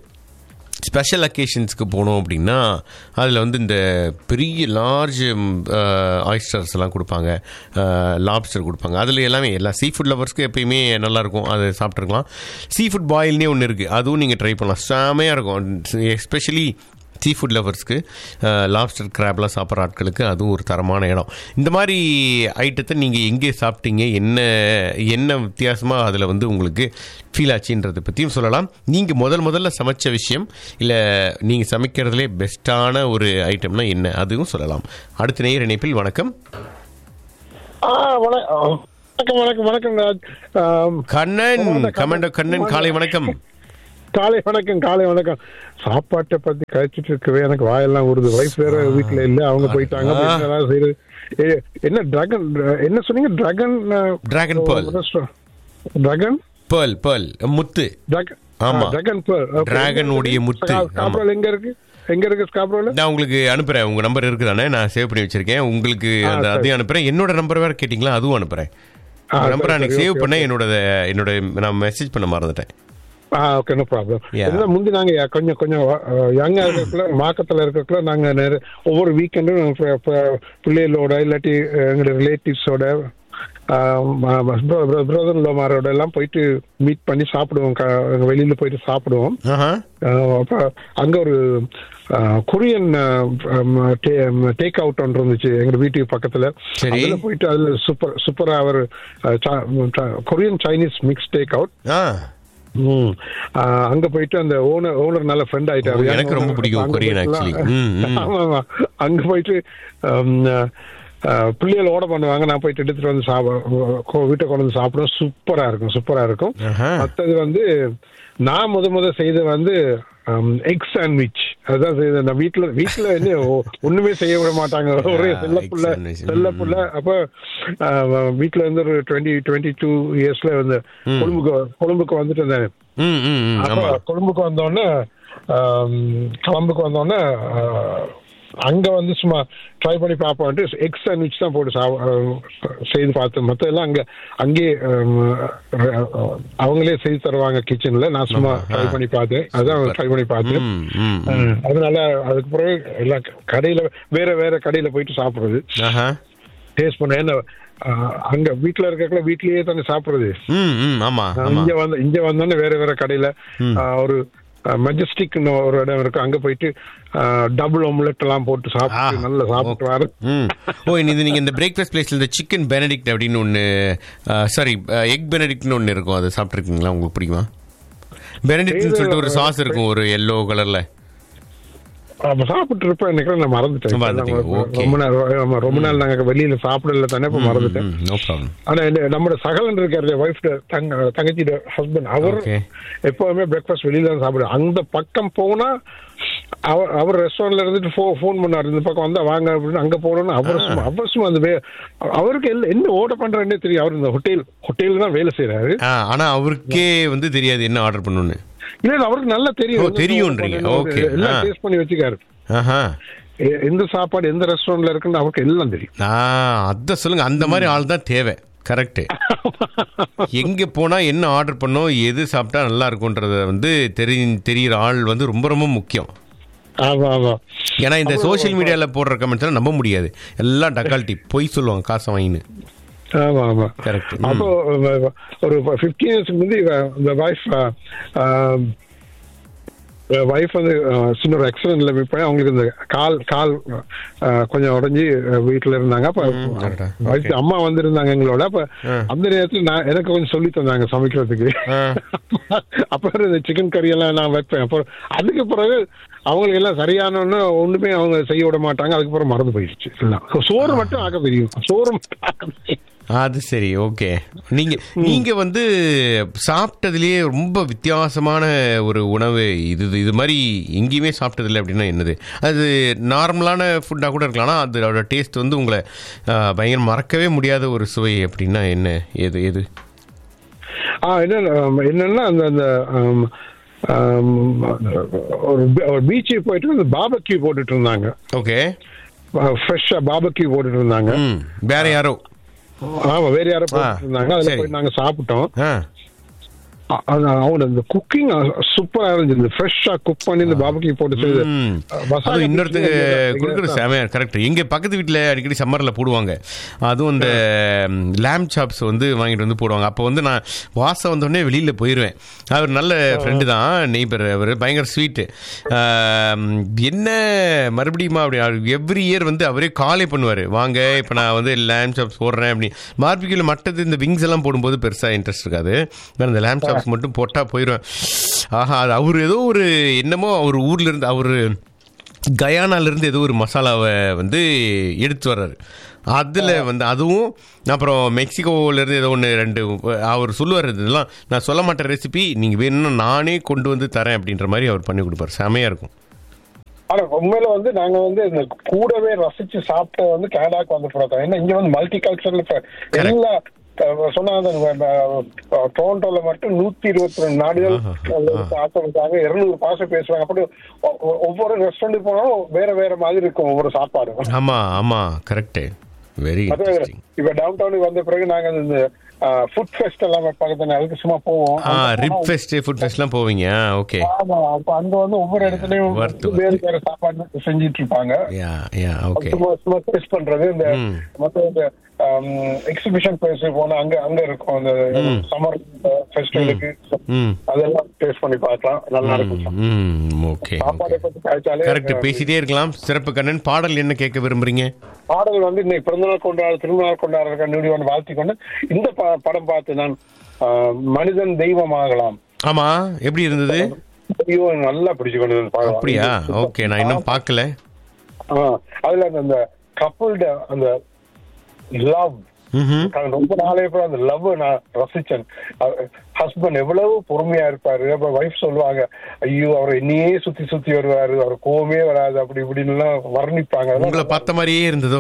ஸ்பெஷல் அக்கேஷன்ஸ்க்கு போனோம் அப்படின்னா அதில் வந்து இந்த பெரிய லார்ஜ் ஆயிஸ்டர்ஸ் எல்லாம் கொடுப்பாங்க லாப்ஸ்டர் கொடுப்பாங்க அதில் எல்லாமே எல்லா சீ ஃபுட் லவர்ஸ்க்கு எப்பயுமே நல்லாயிருக்கும் அதை சாப்பிட்ருக்கலாம் சீ ஃபுட் பாயில்னே ஒன்று இருக்குது அதுவும் நீங்கள் ட்ரை பண்ணலாம் செமையாக இருக்கும் எஸ்பெஷலி சீ ஃபுட் லவர்ஸ்க்கு லாப்ஸ்டர் கிராப்லாம் சாப்பிட்ற ஆட்களுக்கு அதுவும் ஒரு தரமான இடம் இந்த மாதிரி ஐட்டத்தை நீங்கள் எங்கே சாப்பிட்டீங்க என்ன என்ன வித்தியாசமாக அதில் வந்து உங்களுக்கு ஃபீல் ஆச்சுன்றதை பற்றியும் சொல்லலாம் நீங்கள் முதல் முதல்ல சமைச்ச விஷயம் இல்லை நீங்கள் சமைக்கிறதுலே பெஸ்ட்டான ஒரு ஐட்டம்னா என்ன அதுவும் சொல்லலாம் அடுத்த நேர் இணைப்பில் வணக்கம் ஆ, வண- ஆ, வணக்கம் வணக்கம் வணக்கம் ராஜ். ஆம், கண்ணன் கமாண்டோ கண்ணன் காலை வணக்கம் காலை வணக்கம் காலை வணக்கம் சாப்பாட்டை பத்தி கழிச்சிட்டு இருக்கவே எனக்கு வாயெல்லாம் உருது வைஃப் வேற வீட்டுல இல்ல அவங்க போயிட்டாங்க அப்ப என்னடா செய்யுது? ஏ, என்ன டிராகன் என்ன சொன்னீங்க dragon Dragon Pearl. Dragon pearl pearl முத்து ஆமா. டிராகன் Dragon உடைய முத்து. ஸ்காப்ரோல் எங்க இருக்கு எங்க இருக்கு ஸ்காப்ரோல நான் உங்களுக்கு அனுப்புறேன் உங்க நம்பர் இருக்குதானே நான் சேவ் பண்ணி வச்சிருக்கேன் உங்களுக்கு ஆ, அந்த சரி. அதையும் அனுப்புறேன் என்னோட நம்பர் வேற கேட்டிங்களா அதுவும் அனுப்புறேன் ஆ, நம்பர் சரி, அன்னைக்கு சரி, சேவ் okay, பண்ண okay. என்னோட என்னோட நான் மெசேஜ் பண்ண மறந்துட்டேன் ஆ ஓகே நோ ப்ராப்ளம் Yeah. என்ன முந்தி நாங்க கொஞ்சம் கொஞ்சம் யங்கா இருக்கக்குள்ள மாக்கத்துல இருக்கக்குள்ள நாங்க நிறைய ஒவ்வொரு வீக்கெண்டும் பிள்ளைகளோட இல்லாட்டி எங்களோட ரிலேட்டிவ்ஸோட பிரதர் லோமாரோட எல்லாம் போயிட்டு மீட் பண்ணி சாப்பிடுவோம் க- வெளியில போயிட்டு சாப்பிடுவோம் ஆஹா ஆஹ் அப்ப அங்க ஒரு கொரியன் டேக் அவுட் ஒன்று இருந்துச்சு எங்க வீட்டுக்கு பக்கத்துல சரி. அதுல போயிட்டு அதுல சூப்பர் சூப்பரா அவர் Korean Chinese mix take out ஆ ம். ஆஹ் அங்க போயிட்டு அந்த ஓனர் ஓனர் நல்ல ஃப்ரெண்ட் ஆயிட்டாரு ஓ, எனக்கு ரொம்ப owner. பிடிக்கும் அங்க கொரியன் போயிட்டுலாம் actually. ம், ம். ஆமா, ஆமா. அங்க போயிட்டு ஹம், ஆஹ், பிள்ளைகள் ஓட பண்ணுவாங்க நான் போயிட்டு எடுத்துட்டு வந்து சாப்பிட வீட்டை கொண்டு வந்து சாப்பிடுவோம் சூப்பரா இருக்கும் சூப்பரா இருக்கும் ஆஹா. மத்தது வந்து நான் முத முத செய்த வந்து எக் சாண்ட்விச் அதான் செய்த நான் வீட்டுல வீட்டுல என்ன ஒ- ஒண்ணுமே செய்ய விட மாட்டாங்க ஒரே Ah, செல்ல egg புள்ள sandwich. செல்ல ம், புள்ள அப்ப ஆஹ், வீட்டுல இருந்து ஒரு டுவெண்ட்டி டுவெண்ட்டி டூ இயர்ஸ்ல வந்து கொழும்புக்கு கொழும்புக்கு வந்துட்டு இருந்தேன் ம் ம் ம், அப்ப ஆமா கொழும்புக்கு வந்தோடனே கொழம்புக்கு வந்தோடனே ஆஹ், அங்க வந்து சும்மா ட்ரை பண்ணி பார்ப்போம்ட்டு எக் சாண்ட்விச் தான் போட்டு சாப் ஆஹ், செய்து பார்த்தேன் மத்த எல்லாம் அங்க அங்கேயே ஆஹ், அவங்களே செய்து தருவாங்க கிச்சன்ல நான் சும்மா ட்ரை பண்ணி பார்த்தேன் அதான் ட்ரை பண்ணி பார்த்தேன் ம் ம் ம். ஆஹ், அதனால அதுக்கு பிறகு எல்லாம் கடையில வேற வேற கடையில போயிட்டு சாப்பிடுறது ஆஹா டேஸ்ட் பண்ண ஏன்னா ஆஹ், அங்க வீட்டுல இருக்கக்குள்ள வீட்லயே தானே சாப்பிடுறது ம் ம் ஆமா ஆமா இங்க வந்து இங்க வந்தோடனே வேற வேற கடையில ஆ, ஒரு மெஜஸ்டிக் ஒரு இடம் இருக்கு அங்க போயிட்டு டபுள் omelette எல்லாம் போட்டு சாப்பிட்டு ஆ, நல்லா சாப்பிட்டு வர ம் ஓ இது நீங்க இந்த பிரேக்ஃபாஸ்ட் பிளேஸ்ல இந்த சிக்கன் பெனடிக்ட் அப்படின்னு ஒன்று சாரி எக் பெனடிக்ட்னு ஒன்று இருக்கும் அது சாப்பிட்ருக்கீங்களா உங்களுக்கு பிடிக்குமா பெனடிக்ட்னு சொல்லிட்டு ஒரு சாஸ் இருக்கும் ஒரு எல்லோ கலர்ல அப்ப சாப்பிட்டு இருப்பேன் எனக்கு நான் மறந்துட்டேன் மறந்துட்டீங்க, இப்ப okay. ரொம்ப நாள் ஆமா, ரொம்ப நாள் நாங்க வெளியில சாப்பிடல தானே இப்ப மறந்துட்டேன் நோ ப்ராப்ளம் ஆனா இந்த- நம்ம சகலன் இருக்காரு ஒய்ஃப் தங்க தங்கச்சியோட ஹஸ்பண்ட் அவர் Okay. எப்பவுமே பிரேக்ஃபாஸ்ட் வெளியில தான் சாப்பிடுவார் அந்த பக்கம் போனா அவர் அவர் ரெஸ்டாரண்ட்ல இருந்துட்டு ஃபோன் பண்ணாரு இந்த பக்கம் வந்தா வாங்க அப்படின்னு அங்க போனோம்னா அவர் சும்மா அவர் சும்மா அந்த வே- அவருக்கு எல்லாம் என்ன ஓட பண்றேன்னே தெரியும் அவர் இந்த ஹோட்டல் ஹோட்டல் தான் வேலை செய்யறாரு ஆனா அவருக்கே வந்து தெரியாது என்ன ஆர்டர் பண்ணணும்னு இல்ல இல்ல, அவருக்கு நல்லா ஓ, தெரியும் என்ன தெரியும்ன்றீங்க. order பண்ணணும், Okay. எல்லாம் ஆ. டேஸ்ட் பண்ணி வச்சுக்காரு ஆஹா எ- எந்த சாப்பாடு எந்த ரெஸ்டாரண்ட்ல இருக்குன்னு அவருக்கு எல்லாம் தெரியும் ஆ அத சொல்லுங்க அந்த மாதிரி ஆள் தான் தேவை கரெக்ட் எங்க போனா என்ன ஆர்டர் பண்ணோம் எது சாப்பிட்டா நல்லா இருக்கும்ன்றத வந்து தெரி தெரியிற ஆள் வந்து ரொம்ப ரொம்ப முக்கியம் ஆமா ஆமா ஏன்னா இந்த சோஷியல் மீடியால போடுற கமெண்ட்ஸ் எல்லாம் நம்ப முடியாது எல்லாம் டக்கால்ட்டி பொய் சொல்லுவாங்க காசை வாங்கின்னு ஆமா ஆமா Correct. ம். அப்போ வ- ஒரு ஃபிஃப்டீன் இயர்ஸ்க்கு முந்தி இவ- இந்த வைஃப் வைஃப் வந்து அஹ், சின்ன ஒரு ஆக்சிடென்ட்ல மீட் பண்ணி அவங்களுக்கு இந்த கால் கால் அஹ், கொஞ்சம் உடஞ்சி வீட்டுல இருந்தாங்க அப்ப correct. wife அம்மா வந்திருந்தாங்க எங்களோட அப்ப அந்த நேரத்துல நான் எனக்கு கொஞ்சம் சொல்லி தந்தாங்க சமைக்கிறதுக்கு ஆ. அப்புறம் இந்த சிக்கன் கறி எல்லாம் நான் வைப்பேன் அப்புறம் அதுக்கு பிறகு அவங்களுக்கு எல்லாம் சரியானோன்னு ஒண்ணுமே அவங்க செய்ய விட மாட்டாங்க அதுக்கப்புறம் மறந்து போயிடுச்சு எல்லாம் சோறு மட்டும் ஆக்க தெரியும் சோறு மட்டும் ஆக்க தெரியும் அது சரி ஓகே நீங்க நீங்க வந்து சாப்பிட்டதுலயே ரொம்ப வித்தியாசமான ஒரு உணவு இது இது மாதிரி எங்கேயுமே சாப்பிட்டதில்லை அப்படின்னா என்னது அது நார்மலான ஃபுட்டாக கூட இருக்கலாம் ஆனால் அதோட டேஸ்ட் வந்து உங்களை ஆ, பயங்கர மறக்கவே முடியாத ஒரு சுவை அப்படின்னா என்ன எது எது ஆ என்ன என்னன்னா அந்த அந்த ஆம், ஆம், ஒரு பீ- ஒரு பீச்சுக்கு போயிட்டு அந்த பாபக்யூ போட்டுட்டு இருந்தாங்க ஓகே ஃப்ரெஷ்ஷா பாபக்யூ போட்டுட்டு இருந்தாங்க ம் வேற யாரோ ஆமா வேற யாரோ ஆ, போட்டுட்டு இருந்தாங்க அதுல சரி. போய் நாங்க சாப்பிட்டோம் ஆ அ- அது அவங்க அந்த குக்கிங் சூப்பரா இருந்துச்சு இந்த ஃப்ரெஷ்ஷா குக் பண்ணி இந்த பாபுக்கு போட்டு செய்து ம். மசாலா அதுவும் இன்னொருத்தங்க பிரியாணி கொடுக்குற செமையா கரெக்ட் எங்க பக்கத்து வீட்டில் அடிக்கடி சம்மர்ல போடுவாங்க அதுவும் இந்த லேம் சாப்ஸ் வந்து வாங்கிட்டு வந்து போடுவாங்க அப்போ வந்து நான் வாசம் வந்தோடனே வெளியில போயிடுவேன் அவர் நல்ல ஃப்ரெண்டு தான் நெய்பர் அவர் பயங்கர ஸ்வீட்டு என்ன மறுபடியும் அப்படி எவ்ரி இயர் வந்து அவரே காலே பண்ணுவார் வாங்க இப்போ நான் வந்து லேம் சாப்ஸ் போடுறேன் அப்படி பார்பிக்யூல மட்டது இந்த விங்ஸ் எல்லாம் போடும்போது பெருசாக இன்ட்ரெஸ்ட் இருக்காது நான் இந்த லேம் சாப்ஸ் மட்டும் போட்டால் போயிடுவேன் ஆஹா அது அவர் ஏதோ ஒரு என்னமோ அவர் ஊர்ல இருந்து அவர் கயானால இருந்து ஏதோ ஒரு மசாலாவை வந்து எடுத்து வர்றாரு அதில் வந்து அதுவும் அப்புறம் மெக்சிகோல இருந்து ஏதோ ஒன்று ரெண்டு அவர் சொல்லுவார் இதெல்லாம் நான் சொல்ல மாட்டேன் ரெசிபி நீங்கள் வேணும்னா நானே கொண்டு வந்து தரேன் அப்படின்ற மாதிரி அவர் பண்ணி கொடுப்பார் செமையாக இருக்கும் ஆனா உண்மையில வந்து நாங்க வந்து இந்த கூடவே ரசிச்சு சாப்பிட்ட வந்து கனடாக்கு வந்து பார்த்தோம் ஏன்னா இங்க வந்து மல்டி கல்ச்சரல் எல்லா அஹ், சொன்னா அந்த, அஹ், டொரண்டோல மட்டும் நூத்தி இருபத்தி ரெண்டு நாடுகள் ஆக்கிரமிச்சாங்க இருநூறு பாசம் பேசுவாங்க அப்படி ஒ- ஒ- ஒவ்வொரு ரெஸ்டாரண்ட் போனாலும் வேற வேற மாதிரி இருக்கும் ஒவ்வொரு சாப்பாடு ஆமாம் ஆமாம் கரெக்டு வெரி அது இன்ட்ரெஸ்டிங் இப்ப டவுன் டவுனுக்கு வந்த பிறகு நாங்க இந்த ஃபுட் ஃபெஸ்ட் எல்லாம் பக்கத்துல அதுக்கு சும்மா போவோம் ஆ அங்க ரிப் போனா- ஃபெஸ்ட் ஃபுட் ஃபெஸ்ட்லாம் போவீங்க ஓகே ஆமா அப்ப அங்க வந்து ஒவ்வொரு இடத்துலயும் வறுத்து, வேறு வேற சாப்பாடு செஞ்சிட்டு இருப்பாங்க யா யா ஓகே சும்மா சும்மா டேஸ்ட் பண்றது இந்த ம். மத்த இந்த எக்ஸிபிஷன் பிளேஸ் போனா அங்க அங்க இருக்கும் அந்த சம்மர் ஃபெஸ்டிவலுக்கு ம் அதெல்லாம் டேஸ்ட் பண்ணி பார்க்கலாம் நல்லா இருக்கும் ம் ஓகே சாப்பாடை பத்தி காய்ச்சாலே கரெக்ட் பேசிட்டே இருக்கலாம் சிறப்பு கண்ணன் பாடல் என்ன கேட்க விரும்புறீங்க பாடல் வந்து இன்னைக்கு பிறந்தநாள் கொண்டாட திருநாள் கொண்டாடுற நூடி ஒன்று வாழ்த்தி கொண்டு இந்த ப- படம் பார்த்து நான் ஆஹ், மனிதன் தெய்வமாகலாம் ஆமா எப்படி இருந்தது ஐயோ நல்லா பிடிச்சு கொண்டு வந்து பாடம். அப்படியா ஓகே நான் இன்னும் பார்க்கல ஆ, அதுல அந்த- அந்த கப்புள்ட அந்த லவ் ம்ஹும். ரொம்ப நாளே அப்புறம் அந்த லவ் நான் ரசிச்சேன் ஹஸ்பண்ட் எவ்வளவு பொறுமையா இருப்பாரு அப்ப ஒய்ஃப் சொல்லுவாங்க ஐயோ அவர் என்னையே சுத்தி சுத்தி வருவாரு அவர் கோவமே வராது அப்படி இப்படின்னு எல்லாம் வர்ணிப்பாங்க அதெல்லாம் உங்களை பார்த்த மாதிரியே இருந்ததோ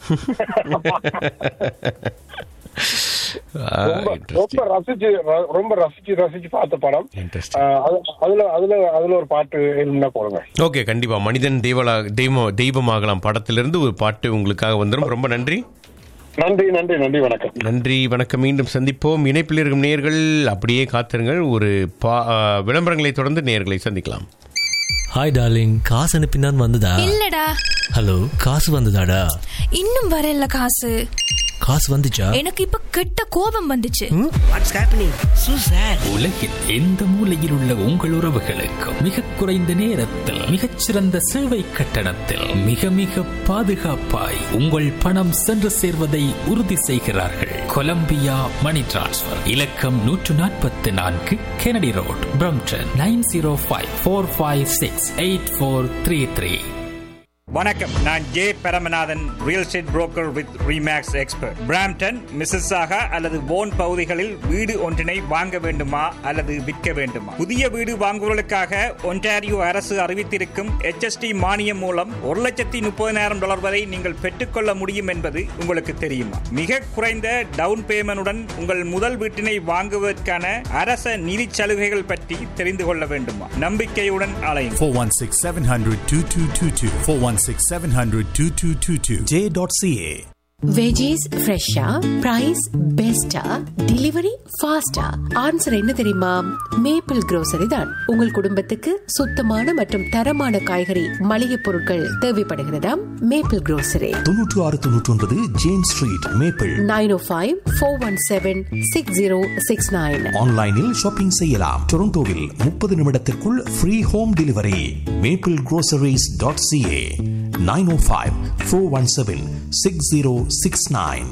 ஆ, ரொம்ப interesting. ரொம்ப ரசிச்சு ர- ரொம்ப ரசிச்சு ரசிச்சு பார்த்த படம் Interesting. ஆ, அது- அதுல அதுல அதுல ஒரு பாட்டு என்ன போடுங்க ஓகே கண்டிப்பா மனிதன் தெய்வலா தெய்வம் தெய்வமாகலாம் படத்திலிருந்து ஒரு பாட்டு உங்களுக்காக வந்துடும் ரொம்ப நன்றி நன்றி நன்றி நன்றி வணக்கம் நன்றி வணக்கம் மீண்டும் சந்திப்போம் இணைப்பில் இருக்கும் நேர்கள் அப்படியே காத்திருங்கள் ஒரு பா ஆ, விளம்பரங்களை தொடர்ந்து நேர்களை சந்திக்கலாம் ஹாய் டார்லிங் காசு அனுப்பினான் வந்ததா இல்லடா ஹலோ காசு வந்ததாடா இன்னும் வரல காசு காசு வந்துச்சா எனக்கு இப்ப கெட்ட கோபம் வந்துச்சு வாட்ஸ் ஹேப்பனிங் சூ சார் உலகில் எந்த மூலையில் உள்ள உங்கள் உறவுகளுக்கு மிக குறைந்த நேரத்தில் மிகச்சிறந்த சேவை கட்டணத்தில் மிக மிக பாதுகாப்பாய் உங்கள் பணம் சென்று சேர்வதை உறுதி செய்கிறார்கள் கொலம்பியா மணி டிரான்ஸ்ஃபர் இலக்கம் நூற்று நாற்பத்தி நான்கு Kennedy road Brampton nine zero five four five six eight four three three வணக்கம் நான் J Paramanathan real estate broker with Remax expert Brampton Mississauga அல்லது போன் பகுதிகளில் வீடு ஒன்றினை வாங்க வேண்டுமா அல்லது விற்க வேண்டுமா புதிய வீடு வாங்குவதற்காக ஒன்டாரியோ அரசு அறிவித்திருக்கும் HST மானியம் மூலம் ஒரு லட்சத்தி முப்பதினாயிரம் டாலர் வரை நீங்கள் பெற்றுக்கொள்ள முடியும் என்பது உங்களுக்கு தெரியுமா மிக குறைந்த டவுன் பேமெண்டுடன் உங்கள் முதல் வீட்டினை வாங்குவதற்கான அரச நிதி சலுகைகள் பற்றி தெரிந்து கொள்ள வேண்டுமா நம்பிக்கையுடன் அலையும் 416 700 2222. 416 700 2222. J.ca. வெஜிஸ் ஃப்ரெஷ்ஷா பிரைஸ் பெஸ்டா டெலிவரி ஃபாஸ்டா ஆன்சர் என்ன தெரியுமா மேப்பிள் grocery தான் உங்கள் குடும்பத்துக்கு சுத்தமான மற்றும் தரமான காய்கறி மளிகை பொருட்கள் தேவைப்படுகிறதாம் மேப்பிள் grocery தொன்னூற்று ஆறு தொன்னூற்றி ஒன்பது James street Maple nine O five four one seven six zero six nine ஆன்லைனில் ஷாப்பிங் செய்யலாம் டொரண்டோவில் முப்பது நிமிடத்திற்குள் free home delivery Maple groceries dot CA nine O five four one seven six zero six nine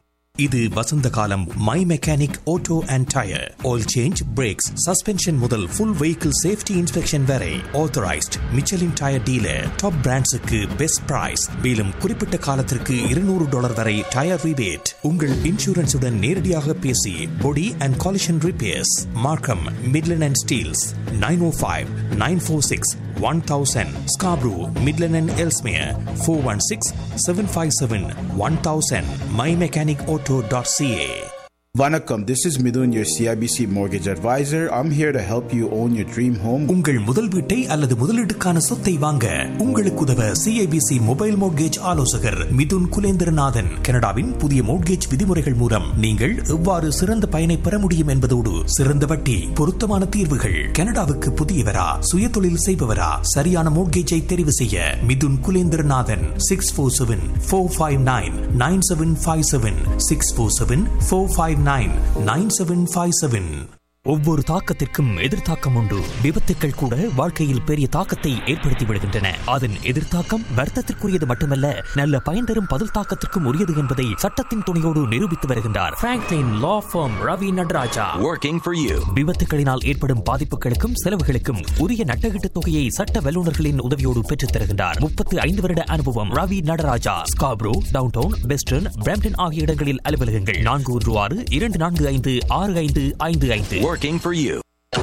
இது வசந்த காலம் my mechanic auto and tyre oil change brakes suspension முதல் full vehicle safety inspection வரை authorised Michelin tyre dealer top பிராண்ட்ஸுக்கு best price மேலும் குறிப்பிட்ட காலத்திற்கு இருநூறு டாலர் வரை டயர் ரிபேட் உங்கள் இன்சூரன்ஸுடன் நேரடியாக பேசி body and collision repairs Markham Midland and Steeles nine O five nine four six one thousand Scarborough Midland and Ellesmere four one six seven five seven one thousand my mechanic auto dot CA Vanakkam, this is Midun, your CIBC mortgage advisor. I'm here to help you own your dream home. உங்கள் முதல் வீட்டை அல்லது முதலீட்டுக்கான சொத்தை வாங்க உங்களுக்கு உதவ CIBC mobile mortgage ஆலோசகர் மிதுன் குலேந்திரநாதன் கனடாவின் புதிய மோட்கேஜ் விதிமுறைகள் மூலம் நீங்கள் எவ்வாறு சிறந்த பயனை பெற முடியும் என்பதோடு சிறந்த வட்டி பொருத்தமான தீர்வுகள் கனடாவுக்கு புதியவரா சுயதொழில் செய்பவரா சரியான மோட்கேஜை தெரிவு செய்ய Mithun Kulendranathan six four seven four five nine nine seven five seven six four seven four five nine nine seven five seven ஒவ்வொரு தாக்கத்திற்கும் எதிர்த்தாக்கம் உண்டு விபத்துக்கள் கூட வாழ்க்கையில் பெரிய தாக்கத்தை ஏற்படுத்தி விடுகின்றன அதன் எதிர்த்தாக்கம் வர்த்தத்திற்குரியது மட்டுமல்ல நல்ல பயன் தரும் பதில் தாக்கத்திற்கும் உரியது என்பதை சட்டத்தின் துணையோடு நிரூபித்து வருகின்றார் Franklin law firm Ravi Nataraja Working for you. விபத்துகளினால் ஏற்படும் பாதிப்புகளுக்கும் செலவுகளுக்கும் உரிய நட்டகீட்டு தொகையை சட்ட வல்லுநர்களின் உதவியோடு பெற்றுத் தருகின்றார் முப்பத்து ஐந்து வருட அனுபவம் Ravi Nataraja Scarborough downtown western Brampton ஆகிய இடங்களில் அலுவலகங்கள் நான்கு ஒன்று ஆறு இரண்டு நான்கு ஐந்து ஆறு ஐந்து ஐந்து ஐந்து Working for you.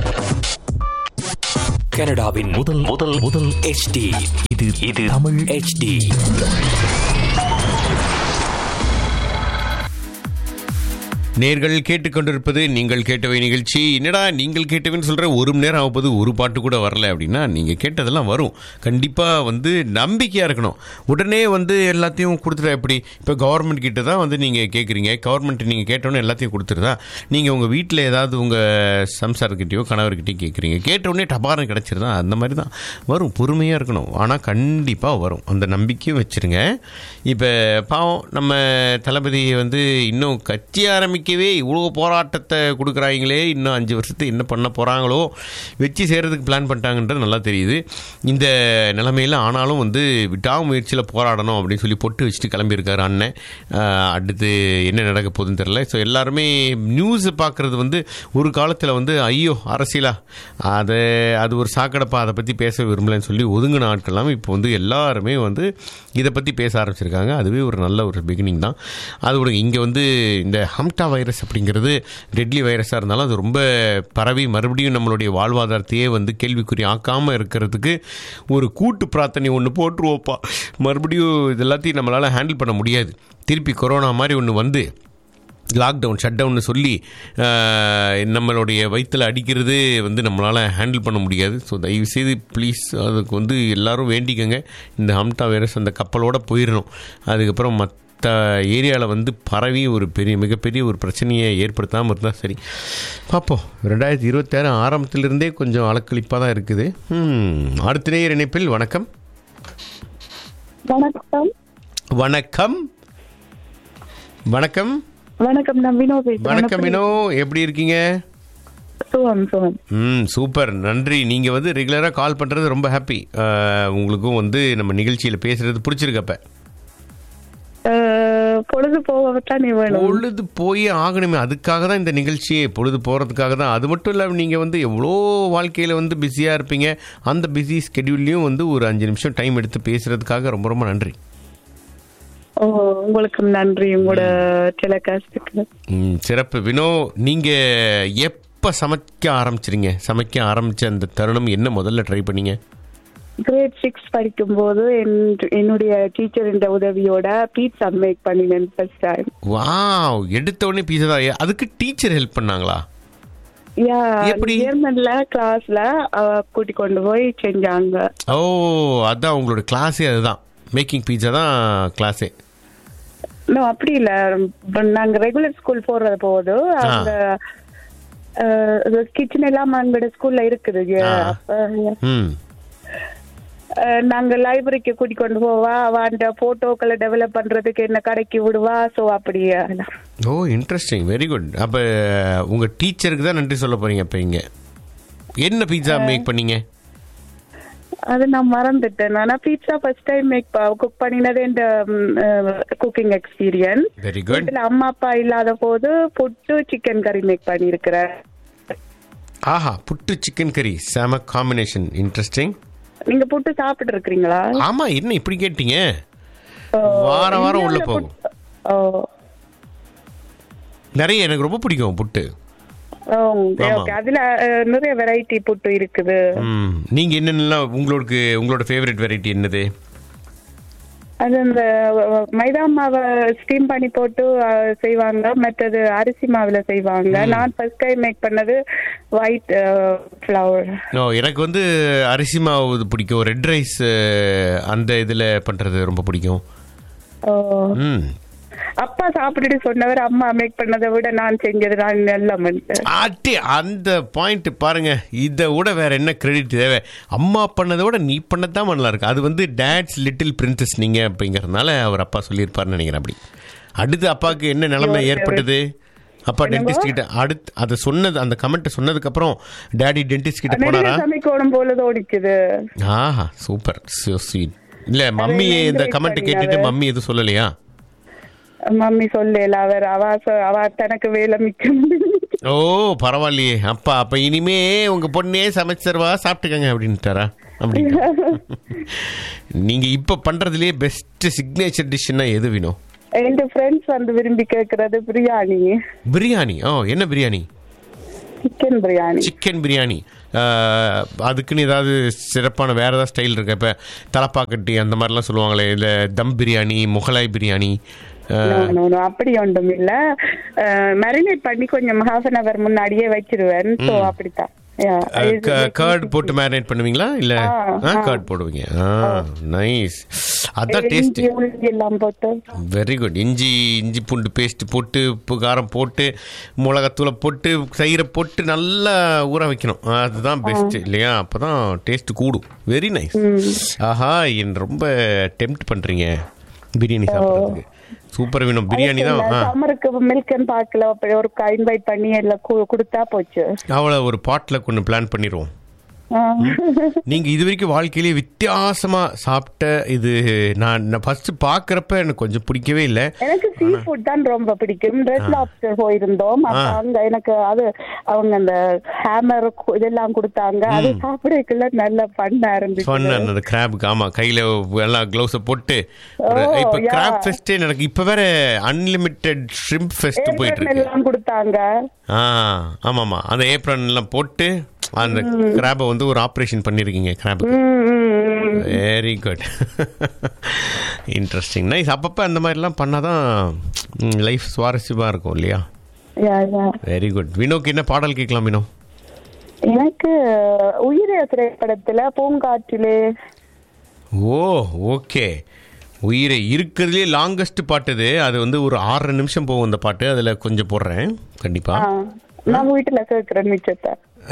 கனடாவின் முதல் முதல் முதல் HD இது இது தமிழ் HD நேர்கள் கேட்டுக்கொண்டிருப்பது நீங்கள் கேட்டவை நிகழ்ச்சி என்னடா நீங்கள் கேட்டவைன்னு சொல்கிற ஒரு மணி நேரம் ஆகும்போது ஒரு பாட்டு கூட வரல அப்படின்னா நீங்கள் கேட்டதெல்லாம் வரும் கண்டிப்பாக வந்து நம்பிக்கையாக இருக்கணும் உடனே வந்து எல்லாத்தையும் கொடுத்துட்டா எப்படி இப்போ கவர்மெண்ட் கிட்ட தான் வந்து நீங்கள் கேட்குறீங்க கவர்மெண்ட் நீங்கள் கேட்டோன்னே எல்லாத்தையும் கொடுத்துருதா நீங்கள் உங்கள் வீட்டில் ஏதாவது உங்கள் சம்சாரக்கிட்டேயோ கணவர்கிட்டயோ கேட்குறீங்க கேட்டவுடனே டபாரம் கிடச்சிருதா அந்த மாதிரி தான் வரும் பொறுமையாக இருக்கணும் ஆனால் கண்டிப்பாக வரும் அந்த நம்பிக்கையும் வச்சுருங்க இப்போ பாவம் நம்ம தளபதியை வந்து இன்னும் கட்சி ஆரம்பிக்கவே இவ்வளோ போராட்டத்தை கொடுக்குறாங்களே இன்னும் அஞ்சு வருஷத்தை என்ன பண்ண போகிறாங்களோ வச்சு செய்கிறதுக்கு பிளான் பண்ணிட்டாங்கன்றது நல்லா தெரியுது இந்த நிலைமையில் ஆனாலும் வந்து விடாமுயற்சியில் போராடணும் அப்படின்னு சொல்லி பொட்டு வச்சுட்டு கிளம்பியிருக்காரு அண்ணன் ஆஹ் அடுத்து என்ன நடக்க போகுதுன்னு தெரில ஸோ எல்லாருமே நியூஸ் பார்க்குறது வந்து ஒரு காலத்தில் வந்து ஐயோ அரசியலா அதை அது ஒரு சாக்கடைப்பா அதை பற்றி பேச விரும்பலன்னு சொல்லி ஒதுங்கின ஆட்கள்லாம் இப்போ வந்து எல்லாருமே வந்து இதை பற்றி பேச ஆரம்பிச்சிருக்காங்க அதுவே ஒரு நல்ல ஒரு பிகினிங் தான் அது விடுங்க இங்கே வந்து இந்த ஹம்டா வைரஸ் அப்படிங்கிறது டெட்லி வைரஸாக இருந்தாலும் அது ரொம்ப பரவி மறுபடியும் நம்மளுடைய வாழ்வாதாரத்தையே வந்து கேள்விக்குறி ஆக்காமல் இருக்கிறதுக்கு ஒரு கூட்டு பிரார்த்தனை ஒன்று போட்டுருவோப்பா மறுபடியும் இது எல்லாத்தையும் நம்மளால் ஹேண்டில் பண்ண முடியாது திருப்பி கொரோனா மாதிரி ஒன்று வந்து லாக்டவுன் ஷட் டவுன்னு சொல்லி ஆஹ், நம்மளுடைய வயிற்றில் அடிக்கிறது வந்து நம்மளால் ஹேண்டில் பண்ண முடியாது ஸோ தயவுசெய்து ப்ளீஸ் அதுக்கு வந்து எல்லாரும் வேண்டிக்கங்க இந்த ஹம்டா வைரஸ் அந்த கப்பலோட போயிடணும் அதுக்கப்புறம் மற்ற ஏரியாவில் வந்து பரவி ஒரு பெரிய மிகப்பெரிய ஒரு பிரச்சனையை ஏற்படுத்தாமல் இருந்தால் சரி பார்ப்போம் ரெண்டாயிரத்தி இருபத்தாறு ஆரம்பத்திலிருந்தே கொஞ்சம் அலக்களிப்பாக தான் இருக்குது ம், அடுத்த நேயர் இணைப்பில் வணக்கம் வணக்கம் வணக்கம் வணக்கம் வணக்கம் நான் வினோ பேசுறேன் வணக்கம் வினோ எப்படி இருக்கீங்க சுகம் சுகம் ம் சூப்பர் நன்றி நீங்கள் வந்து ரெகுலராக கால் பண்ணுறது ரொம்ப ஹாப்பி உங்களுக்கும் வந்து நம்ம நிகழ்ச்சியில் பேசுகிறது பிடிச்சிருக்கப்ப அஹ், பொழுது போகத்தான் நீ வேணும் பொழுது போய் ஆகணுமே அதுக்காக தான் இந்த நிகழ்ச்சியே பொழுது போகிறதுக்காக தான் அது மட்டும் இல்லாமல் நீங்கள் வந்து எவ்வளோ வாழ்க்கையில் வந்து பிஸியாக இருப்பீங்க அந்த பிஸி ஸ்கெடியூல்லையும் வந்து ஒரு அஞ்சு நிமிஷம் டைம் எடுத்து பேசுகிறதுக்காக ரொம்ப ரொம்ப நன்றி ஓ உங்களுக்கும் நன்றி உங்களோட டெலிகாஸ்டுக்கு ம், சிறப்பு வினோ நீங்கள் எப்போ சமைக்க ஆரம்பிச்சிருங்க சமைக்க ஆரம்பித்த அந்த தருணம் என்ன முதல்ல ட்ரை பண்ணீங்க கிரேட் சிக்ஸ் படிக்கும்போது என்- என்னுடைய டீச்சரின் உதவியோட பீட்சா மேக் பண்ணினேன் ஃபர்ஸ்ட் டைம் வாவ் எடுத்த உடனே பீஸா தான் ஏ- அதுக்கு டீச்சர் ஹெல்ப் பண்ணாங்களா யா எப்படி? ஜெர்மன்ல கிளாஸ்ல கூட்டி கொண்டு போய் செஞ்சாங்க ஓ அதான் உங்களோட கிளாஸே அதுதான் மேக்கிங் பீஸா தான் கிளாஸே No, அப்படி இல்ல இப்ப நாங்க ரெகுலர் ஸ்கூல் போறது போது அந்த கிச்சன் எல்லாம் எங்களோட ஸ்கூல்ல இருக்குது ஆ. அப்ப ம் அஹ், நாங்க லைப்ரரிக்கு கூட்டி கொண்டு போவா அவன் போட்டோக்களை டெவலப் பண்றதுக்கு என்ன கடைக்கு விடுவா சோ அப்படியே ஓ இன்ட்ரெஸ்டிங் வெரி குட் அப்போ உங்கள் டீச்சருக்கு தான் நன்றி சொல்ல போறீங்க இப்போ இங்கே என்ன பீஸா மேக் பண்ணீங்க அது நான் மறந்துட்டேன் ஆனா pizza first time make cook பண்ணினது இந்த குக்கிங் எக்ஸ்பீரியன்ஸ் வெரி குட் வீட்டுல அம்மா அப்பா இல்லாத போது புட்டு சிக்கன் கறி மேக் பண்ணிருக்கிறேன் ஆஹா புட்டு சிக்கன் கறி செம காம்பினேஷன் இன்ட்ரெஸ்டிங் நீங்க புட்டு சாப்பிட்டு இருக்கிறீங்களா ஆமா என்ன இப்படி கேட்டீங்க வாரம் வாரம் உள்ள போகும் ஓ நிறைய எனக்கு ரொம்ப பிடிக்கும் புட்டு ஓகே ஆமா. ஓகே அதுல அஹ், நிறைய வெரைட்டி புட்டு இருக்குது ம் நீங்க என்னென்னலாம் உங்களுக்கு உங்களோட ஃபேவரட் வெரைட்டி என்னது அது இந்த அஹ், மைதா மாவை ஸ்டீம் பண்ணி போட்டு அஹ், செய்வாங்க மற்றது அரிசி மாவுல செய்வாங்க நான் ஃபர்ஸ்ட் டைம் மேக் பண்ணது ஒயிட் ஃப்ளவர் ஓ எனக்கு வந்து அரிசி மாவு இது பிடிக்கும் ரெட் ரைஸ் அந்த இதில் பண்ணுறது ரொம்ப பிடிக்கும் ம் அப்பா சாப்பிட்டுட்டு சொன்னவர் அம்மா மேக் பண்ணதை விட நான் செஞ்சது நான் நல்ல மனுஷன் ஆட்டி அந்த பாயிண்ட் பாருங்க இதை விட வேற என்ன கிரெடிட் தேவை அம்மா பண்ணதை விட நீ பண்ணதான் நல்லா இருக்கு அது வந்து டேட்ஸ் லிட்டில் பிரின்சஸ் நீங்க அப்படிங்கறதுனால அவர் அப்பா சொல்லியிருப்பாருன்னு நினைக்கிறேன் அப்படி அடுத்து அப்பாவுக்கு என்ன நிலைமை ஏற்பட்டது அப்பா டென்டிஸ்ட் கிட்ட அடுத்து அதை சொன்னது அந்த கமெண்ட் சொன்னதுக்கு அப்புறம் டேடி டென்டிஸ்ட் கிட்ட நிறைய போனாரா சமைக்கணும் போல தோணிக்குது ஆஹா சூப்பர் ஸ்வீட் இல்ல மம்மி இந்த encourage கமெண்ட் பண்ணி கேட்டுட்டு அதை. மம்மி எதுவும் சொல்லலையா மம்மி சொல்லல அவர் அவ சொ- அவ தனக்கு வேலை மிச்சம் ஓ பரவாயில்லையே அப்பா அப்ப இனிமே உங்க பொண்ணே சமைச்சர்வா சாப்பிட்டுக்கங்க அப்படின்ட்டாரா அப்படி நீங்க இப்ப பண்றதுலயே பெஸ்ட் சிக்னேச்சர் டிஷ்னா எது வேணும் என் ஃப்ரெண்ட்ஸ் வந்து விரும்பி கேட்கறது பிரியாணி பிரியாணி ஓ என்ன பிரியாணி சிக்கன் பிரியாணி சிக்கன் பிரியாணி ஆஹ், அதுக்குன்னு ஏதாவது சிறப்பான வேற ஏதாவது ஸ்டைல் இருக்கு இப்ப தலப்பாக்கட்டி அந்த மாதிரிலாம் சொல்லுவாங்களே இல்ல தம் பிரியாணி முகலாய் பிரியாணி ஆஹ், No, no, no, அப்படி ஒன்றும் இல்ல மேரினேட் பண்ணி கொஞ்சம் ஹாஃப் அன் அவர் முன்னாடியே வச்சிருவேன் சோ ம். அப்படித்தான் Yeah, இது- கர்ட் போட்டு மேரினேட் பண்ணுவீங்களா இல்ல ஆ, ஆ. கர்ட் போடுவீங்க நைஸ் அதான் இஞ்சி, டேஸ்ட் உள்ளி எல்லாம் போட்டு வெரி குட் இஞ்சி இஞ்சி பூண்டு பேஸ்ட் போட்டு உப்பு காரம் போட்டு மிளகாத்தூளை போட்டு தயிரை போட்டு நல்லா ஊற வைக்கணும் அதுதான் பெஸ்ட் இல்லையா அப்பதான் டேஸ்ட் கூடும் வெரி நைஸ் ஆஹா என் ரொம்ப டெம்ப்ட் பண்றீங்க பிரியாணி சாப்பிட்றதுக்கு சூப்பர் வேணும் பிரியாணி தான் ஆ சம்மருக்கு மில்க் அண்ட் பார்க்ல ஒரு இன்வைட் பண்ணி எல்லாம் கு- கொடுத்தா போச்சு அவளை ஒரு பாட்டில் கொண்டு பிளான் பண்ணிடுவோம் ஆ. நீங்க இது வரைக்கும் வாழ்க்கையிலேயே வித்தியாசமா சாப்பிட்ட இது நான் ஃபர்ஸ்ட் பாக்குறப்ப எனக்கு கொஞ்சம் பிடிக்கவே இல்லை எனக்கு சீ ஃபுட் தான் ரொம்ப பிடிக்கும் ரெட் லாப்ஸ்டர் போயிருந்தோம் அப்ப ஆ. அங்க எனக்கு அது அவங்க அந்த ஹேமர் இதெல்லாம் கொடுத்தாங்க அது சாப்பிடக்குள்ள நல்ல ஃபன்னா இருந்துச்சு ஃபன் அந்த கிராப்க்கு ஆமா கையில எல்லாம் க்ளவுஸை போட்டு ஒரு ஓ, இப்ப yeah. கிராப் ஃபெஸ்டே நடக்கு இப்ப வேற அன்லிமிட்டெட் ஷ்ரிம்ப் ஃபெஸ்ட் போயிட்டு Apron இருக்கு எல்லாம் கொடுத்தாங்க ஆ ஆமாமா அந்த ஏப்ரன் எல்லாம் போட்டு அந்த கிராபை வந்து ஒரு ஆப்ரேஷன் பண்ணிருக்கீங்க கிராபுக்கு ம், ம், ம். வெரி குட் இன்ட்ரெஸ்டிங் நைஸ் அப்பப்போ அந்த மாதிரிலாம் பண்ணாதான் லைஃப் சுவாரஸ்யமாக இருக்கும் இல்லையா Yeah, yeah. வெரி குட் வினோக்கு என்ன பாடல் கேட்கலாம் வினோ எனக்கு உயிரே திரைப்படத்துல பூங்காற்றிலே ஓ ஓகே உயிரை இருக்கிறதுலே லாங்கஸ்ட் பாட்டு இது அது வந்து ஒரு ஆறரை நிமிஷம் போகும் அந்த பாட்டு அதில் கொஞ்சம் போடுறேன் கண்டிப்பாக ஆ, நான் வீட்டுல கேட்கிறேன் மிச்சத்தை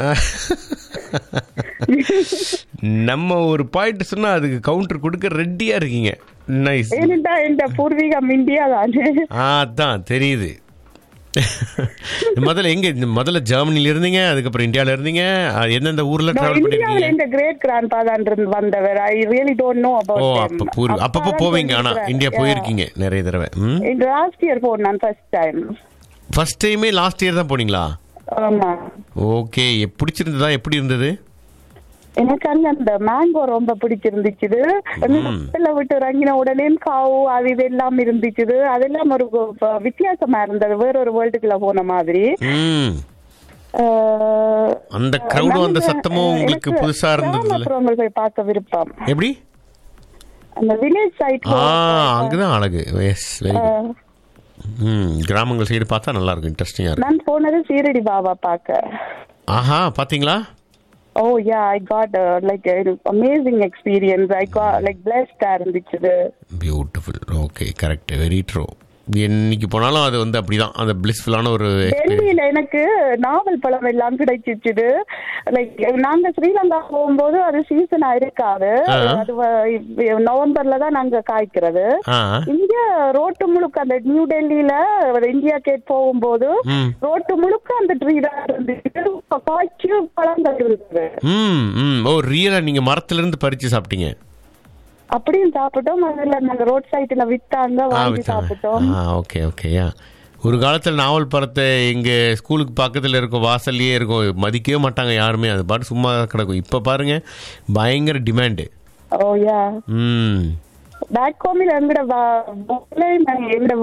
நம்ம ஒரு பாயிண்ட் சொன்னா அதுக்கு கவுண்டர் கொடுக்க ரெடியா இருக்கீங்க நைஸ் ஏனென்றா இந்த பூர்வீகம் இந்தியா தானே அதான் தெரியுது முதல்ல எங்க இந்த முதல்ல ஜெர்மனில இருந்தீங்க அதுக்கப்புறம் இந்தியால இருந்தீங்க அஹ் எந்தெந்த ஊர்ல நான் டிராவல் இந்தியாவுல பண்ணிருக்கீங்க இந்த கிரேட் கிராண்ட்பா தான் இருந்து வந்தவர் I really don't know uh about அப்ப பூர்வ அப்பப்போ போவீங்க ஆனா இந்தியா போயிருக்கீங்க நிறைய தடவை ம் இந்த லாஸ்ட் இயர் போனேன் நான் ஃபர்ஸ்ட் டைம் ஃபர்ஸ்ட் டைமே லாஸ்ட் இயர் தான் போனீங்களா ஆமா ஓகே பிடிச்சிருந்ததா எப்படி இருந்தது எனக்கு அங்க அந்த மேங்கோ ரொம்ப பிடிச்சிருந்துச்சு ஹோட்டல்ல விட்டு இறங்கின உடனே காவு அது இது எல்லாம் இருந்துச்சு அதெல்லாம் ஒரு வ- வித்தியாசமா இருந்தது வேற ஒரு வேர்ல்டுக்குள்ள போன மாதிரி ம் அஹ், அந்த கிரௌடும் அந்த நாங்க, சத்தமும் உங்களுக்கு எனக்கு புதுசா இருந்ததுல கிராமப்புறங்கள் போய் பார்க்க விருப்பம் எப்படி அந்த வில்லேஜ் சைட் ஆ அங்கதான் அழகு எஸ் வெரி குட் ம் கிராமங்கள் சைடு பார்த்தா நல்லா இருக்கும் இன்ட்ரெஸ்டிங்கா இருக்கும் நான் போனது சீரடி பாபா பார்க்க ஆஹா பாத்தீங்களா oh yeah I got like amazing experience I got like பிளஸ்டா இருந்துச்சு beautiful okay correct very true என்னைக்கு போனாலும் அது வந்து அப்படிதான் அந்த பிளிஸ்ஃபுல்லான ஒரு டெல்லியில எனக்கு நாவல் பழம் எல்லாம் கிடைச்சிச்சுது லைக் நாங்க ஸ்ரீலங்கா போகும்போது அது சீசனா இருக்காது ஆ. அது வ- நவம்பர்ல தான் நாங்க காய்க்கிறது ஆ இங்க ரோட்டு முழுக்க அந்த நியூ டெல்லியில ஒரு இந்தியா கேட் போகும்போது ம். ரோட்டு முழுக்க அந்த ட்ரீ தான் இருந்துச்சு காய்ச்சி பழங்கள் இருக்குது ம் ம் ஓ ரியலா நீங்க மரத்துல இருந்து பறிச்சு சாப்பிட்டீங்க அப்படியும் சாப்பிட்டோம் அதுல நாங்க ரோட் சைட்ல வித்தாங்க ஆ வாங்கி வித்தாங்க. சாப்பிட்டோம் ஆ ஓகே ஓகே யா ஒரு காலத்தில் நாவல் பழத்தை எங்க ஸ்கூலுக்கு பக்கத்தில் இருக்கும் வாசல்லையே இருக்கும் மதிக்கவே மாட்டாங்க யாருமே அது பாட்டு சும்மா கிடக்கும் இப்போ பாருங்க பயங்கர டிமாண்டு ஓ யா ம் பேக் ஹோமில் எங்கட எங்கட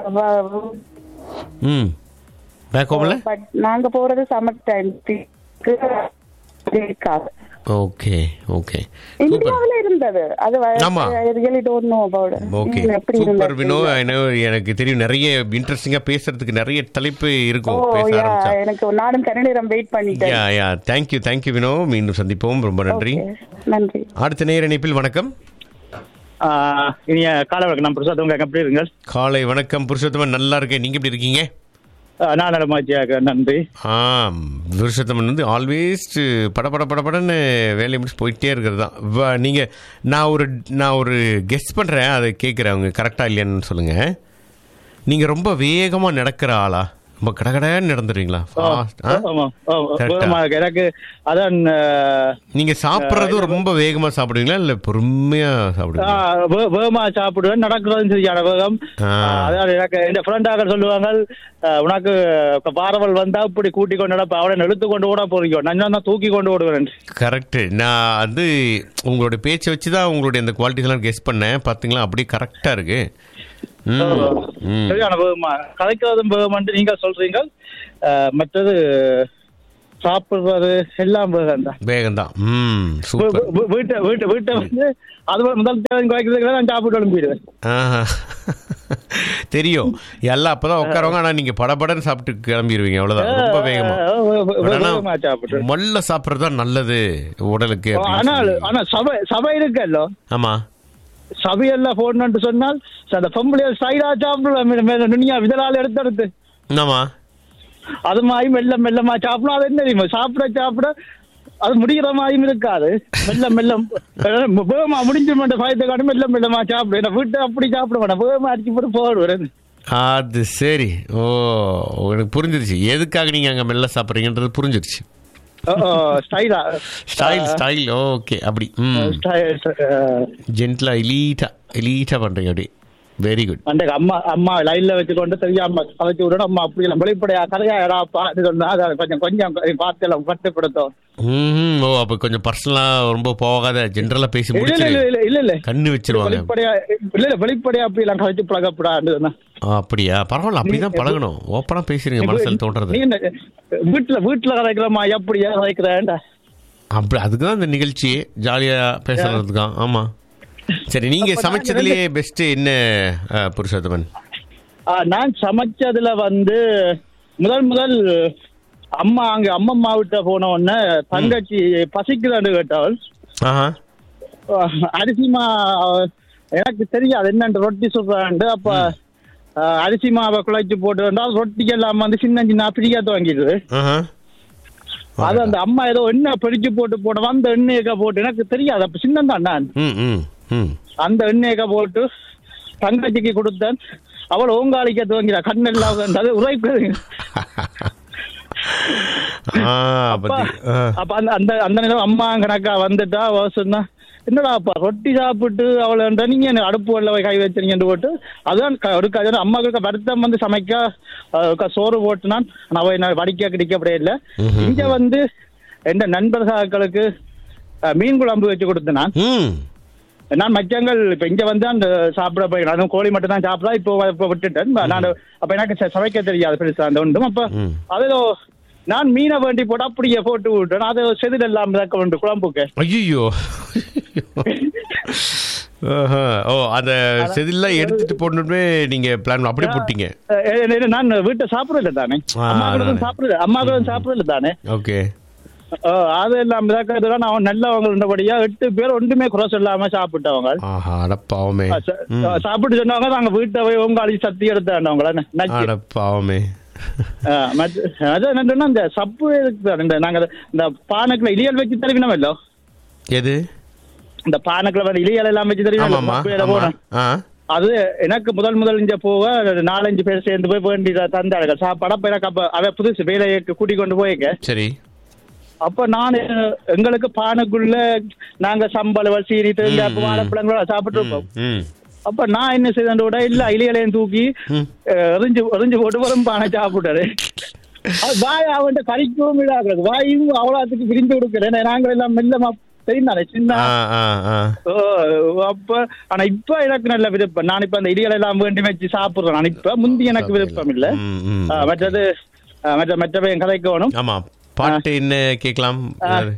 ம் பேக் ஹோமில் பட் நாங்க போறது சம்மர் டைம் இருக்காது ஓகே ஓகே சூப்பர் இந்தியாவுல இருந்தது அது ஆமா. Really don't know about okay super Vino என்ன- எனக்கு தெரியும் நிறைய இன்ட்ரெஸ்டிங்கா பேசுறதுக்கு நிறைய தலைப்பு ஓ இருக்கும் பேச யா ஆரம்பிச்சா எனக்கு நானும் கன நேரம் வெயிட் பண்ணிட்டேன் yeah yeah thank you thank you Vino மீண்டும் சந்திப்போம் ரொம்ப நன்றி நன்றி அடுத்த நேர இணைப்பில் வணக்கம் ஆஹ் இனிய காலை வணக்கம் நான் பிரசாத் உங்க எப்படி இருங்க காலை வணக்கம் புருஷோத்தமன் நல்லா இருக்கேன் நீங்க எப்படி இருக்கீங்க நான் நலமாச்சியாக நன்றி ஆம் புருஷோத்தமன் வந்து ஆல்வேஸ் பட பட பட படன்னு வேலையை முடிச்சு போயிட்டே இருக்கிறது தான் வ- நீங்க நான் ஒரு நான் ஒரு கெஸ் பண்றேன் அதை கேட்குறேன் அவங்க கரெக்டா இல்லையான்னு சொல்லுங்க நீங்க ரொம்ப வேகமா நடக்கிற ஆளா ரொம்ப கடகடன்னு நடந்துடுவீங்களா Fast, ஆ? ஆமா ஆமா. Correct ஆ? ஆமா, எனக்கு அதான் ஆஹ், நீங்க சாப்பிட்றதும் ரொம்ப வேகமா சாப்பிடுவீங்களா இல்ல பொறுமையா சாப்பிடுவீங்களா ஆஹ், வே- வேகமா சாப்பிடுவேன் நடக்கிறதும் சரியான வேகம் ஆ. ஆஹ், அதான் எனக்கு இந்த ஃப்ரெண்டாக சொல்லுவாங்க ஆஹ், உனக்கு பாரவல் வந்தா இப்படி கூட்டி கொண்டு நடப்ப அவனை இழுத்து கொண்டு ஓட போறீங்க நான் தான் தூக்கி கொண்டு ஓடுவேன் கரெக்ட் நான் வந்து உங்களுடைய பேச்சை வச்சு தான் உங்களுடைய அந்த குவாலிட்டிஸ் எல்லாம் கெஸ் பண்ணேன் பாத்தீங்களா அப்படியே கரெக்டா இருக்கு ம், ம். சரியான வேகமா கதைக்கிறதும் வேகம்னு நீங்க சொல்றீங்க ஆஹ், மற்றது சாப்பிடுறது எல்லாம் வேகம் தான் வேகம்தான் ம் சூப்பர் வீ- வீ- வீட்டை வீட்டை வீட்டை வந்து அது முதல் தேவை குறைக்கிறதுக்கு நான் சாப்பிட்டு எழுப்பிடுவேன் ஆஹா. தெரியும் எல்லாம் அப்பதான் உட்காரவங்க ஆனா நீங்க படபடன்னு சாப்பிட்டு கிளம்பிடுவீங்க அவ்வளவுதான் ரொம்ப வேகமா But ஆனா, வேகமா சாப்பிட்டு மல்ல சாப்பிடுறது தான் நல்லது உடலுக்கு அப்படின்னு ஆனால் சொல்லி. ஆனா சபை சபை இருக்கல்லோ ஆமா சபையெல்லாம் போடணும்னு சொன்னால் அந்த பொம்பளைய சைடா சாப்பிடுவேன் நுண்ணியா விதலால் எடுத்து எடுத்து ஆமா அது மாதிரி மெல்ல மெல்லமா சாப்பிடும் அது என்ன தெரியுமா சாப்பிட சாப்பிட அது முடிகிற மாதிரியும் இருக்காது மெல்ல மெல்ல வேகமா முடிஞ்ச மாட்டேன் பயத்தை காட்டி மெல்ல மெல்லமா சாப்பிடு நான் வீட்டை அப்படி சாப்பிட மாட்டேன் வேகமா அடிச்சு போட்டு போடுவேன் அது சரி ஓ எனக்கு புரிஞ்சிருச்சு எதுக்காக நீங்க அங்க மெல்ல சாப்பிடுறீங்கன்றது புரிஞ்சிருச்சு ஸ்டைலா ஸ்டைல் ஸ்டைல் ஓகே அப்படி ம் ஜென்ட்லா எலீட்டா எலீட்டா பண்றீங்க அப்படி வெரி குட் அந்த அம்மா அம்மா லைன்ல வச்சுக்கொண்டு தெரியாம கலைச்சு விடணும் அம்மா அப்படி எல்லாம் வெளிப்படையா கதையா எடாப்பா இது சொன்னா அதை கொஞ்சம் கொஞ்சம் பார்த்து எல்லாம் கட்டுப்படுத்தும் ம் ஓ அப்ப கொஞ்சம் பர்சனலா ரொம்ப போகாத ஜென்ரலா பேசி இல்ல இல்ல இல்ல முடிச்சு இல்ல இல்ல கண்ணு வச்சிருவாங்க வெளிப்படையா இல்ல இல்ல வெளிப்படையா அப்படி எல்லாம் கலைச்சு பழகப்படாதுன்னா ஆ, அப்படியா பரவாயில்ல அப்படிதான் பழகணும் ஓப்பனா பேசுறீங்க மனசுல தோன்றது நீ என்ன வீட்டுல வீட்டுல கதைக்கிறமா எப்படியா கதைக்கிறேன்டா அப்படி அதுக்கு தான் இந்த நிகழ்ச்சி ஜாலியா பேசுறதுக்கு தான் ஆமா சரி நீங்க அப்ப நான் சமைச்சதுலயே பெஸ்ட் என்ன ஆ, புருஷோத்தமன் ஆ, நான் சமைச்சதுல வந்து முதல் முதல் அம்மா அங்க அம்மம்மா விட்ட போன உடனே தங்கச்சி பசிக்குதான்னு கேட்டவள் ஆஹா அஹ் அரிசி மா எனக்கு தெரியாது என்னன்னு ரொட்டி சொல்றாண்டு அப்ப அஹ், அரிசி மாவை குழைச்சு போட்டு வந்தால் ரொட்டிக்கு எல்லாம் வந்து சின்ன சின்ன பிரிக்காத்த வாங்கிடுது ஆஹா அது அந்த அம்மா ஏதோ எண்ணெய் பிரிச்சு போட்டு போட வந்த எண்ணெயக்க போட்டு எனக்கு தெரியாது அப்ப சின்னம் தான் நான் ம் ம் ம் அந்த எண்ணெயக்க போட்டு தங்கச்சிக்கு கொடுத்தேன் அவள் ஓங்காளிக்க துவங்கிறா கண்ணெல்லாம் வந்தது உரைக்குது ஆ பத்தி ஆ. அப்ப அந்த அந்த அந்த நேரம் அம்மா கணக்கா வந்துட்டா அவ சொன்னா என்னடா அப்பா ரொட்டி சாப்பிட்டு அவளை நீங்க என்ன அடுப்பு வெள்ள கை வச்சீங்கன்னு போட்டு அதான் க- ஒரு க- அதான் அம்மாவுக்கு வருத்தம் வந்து சமைக்க அஹ், க- சோறு போட்டு நான் அவ என்ன வடிக்க கிடைக்க அப்படியே இல்ல ம்ஹும். இங்க வந்து எந்த நண்பர்களுக்கு அஹ், மீன் குழம்பு வச்சு கொடுத்தேன் நான் ம் நான் மச்சங்கள் இப்ப இங்க வந்து அந்த சாப்பிட போய் நான் கோழி மட்டும் தான் சாப்பிடா இப்போ இப்போ விட்டுட்டேன் நான் அப்ப எனக்கு ச- சமைக்க தெரியாது பெருசா அந்த ஒன்றும் அப்ப ம். அதோ நான் மீனை வேண்டி போட்டு அப்படியே போட்டு விட்டேன் அது செதில் எல்லாம் மிதக்க வேண்டும் குழம்புக்கு ஐயோ ஓ அந்த செதில்லாம் எடுத்துட்டு போடணுமே நீங்க பிளான் அப்படியே போட்டீங்க அஹ் ஏ- ஏ- நான் வீட்டை சாப்பிடல தானே ஆ, அம்மா கூட அதானே. சாப்பிடல அம்மா கூட சாப்பிடல தானே ஓகே அஹ் அது எல்லாம் மிதக்கிறதுலாம் அவன் நல்லவங்க இருந்தபடியா எட்டு பேர் ஒன்றுமே குறை சொல்லாம சாப்பிட்டவங்க ஆஹா அடப்பாவமே அஹ் ச- அஹ் சாப்பிட்டு சொன்னவங்க நாங்க வீட்டை போய் உங்க சத்தி எடுத்தாண்டவங்கள நச்சு அடப்பாவமே ஆ, மத்த- அதான் என்னன்னா இந்த சப்பு இருக்கு பாரு, இந்த நாங்க இந்த பானைக்குள்ள இலியல் வச்சு தருவினோம் எது இந்த பானைக்குள்ள வந்து இலியல் எல்லாம் வச்சு ஆமாமா தருவினோம் ஆமா ஆ அது எனக்கு முதல் முதல் இங்க போக ஒரு நாலஞ்சு பேர் சேர்ந்து போய் வேண்டி தந்தாங்க சாப்பாடு அப்ப எனக்கு அப்ப அவ புதுசு வேலையை கூட்டி கொண்டு போயிருக்க சரி அப்ப நான் எங்களுக்கு பானைக்குள்ள நாங்க சம்பளம் சீரி தேங்காய் வாழைப்பழங்களோட சாப்பிட்டு இருப்போம் ம் அப்ப நான் என்ன செய்தேன் விட இல்ல இலையிலையும் தூக்கி அஹ், எறிஞ்சு எறிஞ்சு போட்டு வரும் பானை சாப்பிட்டாரு அது வாய் அவன்கிட்ட கறிக்கவும் இடாது வாயும் அவ்வளோத்துக்கு விரிந்து கொடுக்குறேன் நாங்கள் எல்லாம் மெல்லமா தெரிந்தானே சின்ன ஆ ஆ ஆ ஓ, அப்ப ஆனா இப்ப எனக்கு நல்ல விருப்பம் நான் இப்ப அந்த இடிகளை எல்லாம் வேண்டி வச்சு சாப்பிடுறேன் நான் இப்ப முந்தி எனக்கு விருப்பம் இல்ல ம், ம். ஆ, மற்றது ஆ, மற்ற மற்ற பையன் கதைக்கணும் ஆமா பாட்டு என்ன கேட்கலாம் ஆ,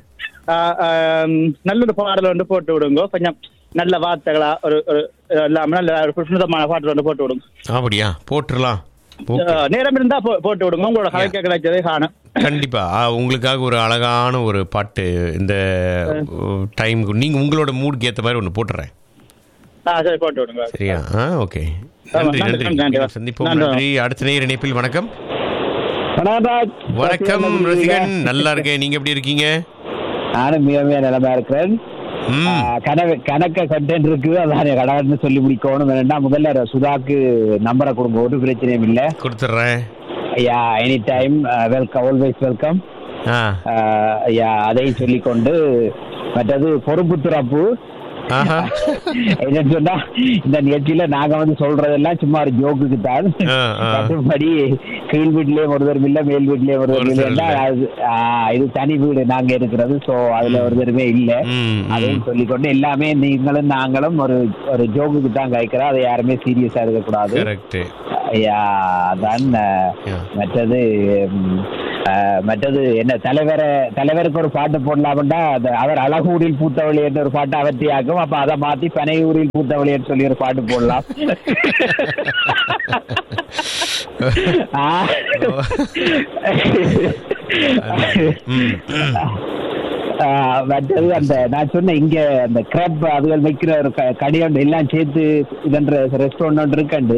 ஆஹ், ஆம், நல்ல ஒரு பாடல் வந்து போட்டு விடுங்க கொஞ்சம் நல்ல வார்த்தைகளா ஒரு ஒரு இல்லாம நல்ல ஒரு புனிதமான பாடல் வந்து போட்டு விடுங்க அப்படியா போட்டுடலாம் ஓகே ஆஹ், நேரம் இருந்தா போ- போட்டு விடுங்க உங்களோட கலைக்க கிடைச்சதே காணும் கண்டிப்பா ஆ, உங்களுக்காக ஒரு அழகான ஒரு பாட்டு இந்த டைமுக்கு நீங்க உங்களோட மூடுக்கு ஏத்த மாதிரி ஒன்று போட்டுறேன் ஆ சரி போட்டு விடுங்க சரியா ஆ ஓகே ஆமா, நன்றி நன்றி, நன்றி நன்றி. மீண்டும் சந்திப்போம் நன்றி. நன்றி அடுத்த நேர் இணைப்பில் வணக்கம் வணக்கம் வணக்கம் ரசிகன் நல்லா இருக்கேன் நீங்க எப்படி இருக்கீங்க நானும் மிக மிக நிலமா இருக்கிறேன் ஆ, கணக்கு கணக்க கண்டென்ட் இருக்கு அதான் கடகடன்னு சொல்லி முடிக்கணும் வேணும்னா முதல்ல சுதாக்கு நம்பரை கொடுங்க ஒரு பிரச்சனையும் இல்ல கொடுத்துட்றேன் ஐயா any time welcome always welcome ஆ ஐயா அதையும் சொல்லிக்கொண்டு மற்றது பொறுப்பு துறப்பு என்னன்னு சொன்னா இந்த நிகழ்ச்சியில நாங்க வந்து சொல்றதெல்லாம் சும்மா ஒரு ஜோக்குக்கு தான் ஆ, ஆ. மற்றபடி கீழ் வீட்லயும் ஒருத்தரும் இல்ல மேல் வீட்லயும் ஒருத்தரும் ஒருத்தர் இல்ல இல்ல. அது ஆ, இது தனி வீடு நாங்க இருக்கிறது சோ அதுல ஒருத்தருமே இல்ல அதையும் சொல்லிக்கொண்டு எல்லாமே நீங்களும் நாங்களும் ஒரு ஒரு ஜோக்குக்கு தான் கேட்கிறோம் அதை யாருமே சீரியஸா இருக்கக்கூடாது கரெக்ட் ஐயா அதான் அஹ், மற்றது ம், அஹ், மற்றது என்ன தலைவரை தலைவருக்கு ஒரு பாட்டு போடலாம்டா அது அவர் அழகூரில் பூத்தவழி என்ற ஒரு பாட்டு அவர்த்தியாக்கும் அப்ப அதை மாத்தி பனையூரில் பூத்தவழின்னு சொல்லி ஒரு பாட்டு போடலாம் ஆ. ஆ, மற்றது அந்த நான் சொன்ன இங்க அந்த கிரப் அதுகள் வைக்கிற ஒரு க- கடையோண்டு எல்லாம் சேர்த்து இதன்ற ரெஸ்டாரண்ட் ஒன்று இருக்கண்டு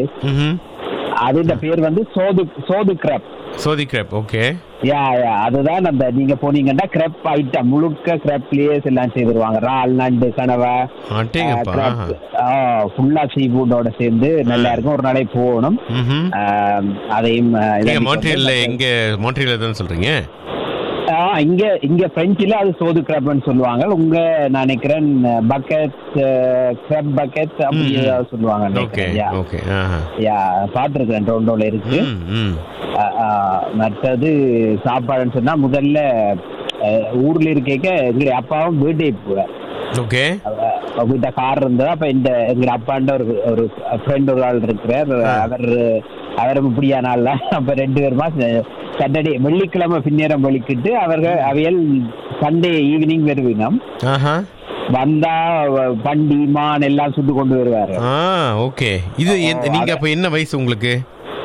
அது இந்த பேர் வந்து சோது சோது கிரப் சோதி கிராப் ஓகே யா யா அதுதான் அந்த நீங்க போனீங்கன்னா கிரப் ஐட்டம் முழுக்க கிரப்லயே எல்லாம் செய்திருவாங்க இறால் நண்டு கனவை அட்டேங்கப்பா ஃபுல்லா சீ ஃபுட்டோட சேர்ந்து நல்லா இருக்கும் ஒரு நாளைக்கு போகணும் ஆ, அதையும் ஆ, நீங்க இதை மான்ட்ரியல்ல எங்க மான்ட்ரியல்ல தான் சொல்றீங்க ஆ, இங்க இங்க பிரெஞ்சுல அது சோது கிரப்னு சொல்லுவாங்க உங்க நான் நினைக்கிறேன் பக்கெட் கிரப் பக்கெட் அப்படி ம், ம். ஏதாவது சொல்லுவாங்க ஓகே நினைக்கிறேன் யா. ஓகே ஆஹா யா பாத்துருக்கேன் டொண்டோல இருக்கு ம், ம் ஆ, ஆ, மற்றது சாப்பாடுன்னு சொன்னா முதல்ல ஆ, ஊர்ல இருக்க எங்களுடைய அப்பாவும் பர்த்டே போவார் ஓகே வீட்ட கார் இருந்தது அப்ப இந்த எங்க அப்பாண்ட ஒரு ஒரு ஃப்ரெண்ட் ஒரு ஆள் இருக்கிறார் அவர் அவரும் இப்படியா நாள்ல அப்ப ரெண்டு பேருமா சாட்டர்டே வெள்ளிக்கிழமை பின்னேரம் வலிக்கிட்டு அவர்கள் அவையல் சண்டே ஈவினிங் வருவீங்க ஆஹா வந்தா வ- பண்டி மான் எல்லாம் சுட்டு கொண்டு வருவாரு ஆ ஓகே இது எந்த- நீங்க அப்ப என்ன வயசு உங்களுக்கு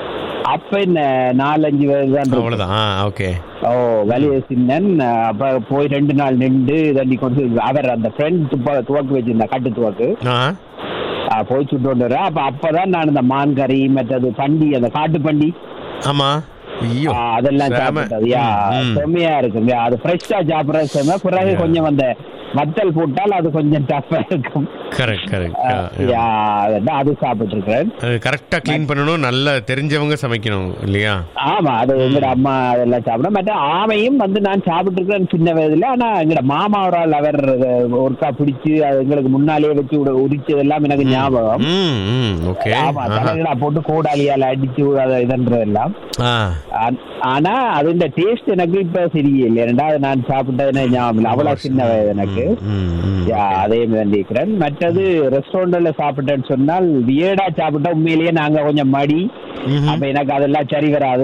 அப்ப என்ன நாலஞ்சு வயசு தான் இருக்கும். அவ்வளவுதான் ஆ ஓகே ஓ வலிய சின்னன் அப்ப போய் ரெண்டு நாள் நின்று தண்ணி கொண்டு அவர் அந்த ஃப்ரெண்ட் துப்பா துவக்கு வச்சிருந்தா கட்டு துவக்கு ஆ ஆ, போய் சுட்டு கொண்டு வரேன் அப்ப அப்பதான் நான் இந்த மான் கறி மற்றது பண்டி அந்த காட்டு பண்டி ஆமா ஐயோ ஆ, அதெல்லாம் செம. சாப்பிட்டது யா ம், ம். செம்மையா இருக்குங்க அது ஃப்ரெஷ்ஷா சாப்பிடுறது செம்ம பிறகு கொஞ்சம் அந்த வத்தல் போட்டால் அது கொஞ்சம் டஃபா இருக்கும் கரெக்ட் கரெக்ட் யா அதான் அது சாப்பிட்டு இருக்கிறேன் அது கரெக்டா க்ளீன் பண்ணணும் நல்லா தெரிஞ்சவங்க சமைக்கணும் இல்லையா ஆமா அது எங்கட அம்மா அதெல்லாம் சாப்பிடும் மற்ற ஆமையும் வந்து நான் சாப்பிட்டு இருக்கிறேன் சின்ன வயதுல ஆனா எங்கட மாமா ஒரு ஆள் அவர் ஒருக்கா பிடிச்சு அது எங்களுக்கு முன்னாலேயே வச்சு உட- உரிச்சதெல்லாம் எனக்கு ஞாபகம் ம் ம் ஓகே ஆமா தலைகளா போட்டு கோடாலியால அடிச்சு அதை இதன்றதெல்லாம் ஆ ஆ- ஆனா அது டேஸ்ட் எனக்கு இப்ப சரியில்லை ரெண்டாவது நான் சாப்பிட்டது எனக்கு ஞாபகம் இல்லை அவ்வளவு சின்ன வயது எனக்கு யா, அதே வேண்டிக்கிறேன் மற்றது ரெஸ்டாரண்ட்ல சாப்பிட்டேன்னு சொன்னால் வியடா சாப்பிட்டா உண்மையிலேயே நாங்க கொஞ்சம் மடி அப்ப எனக்கு அதெல்லாம் சரி வராது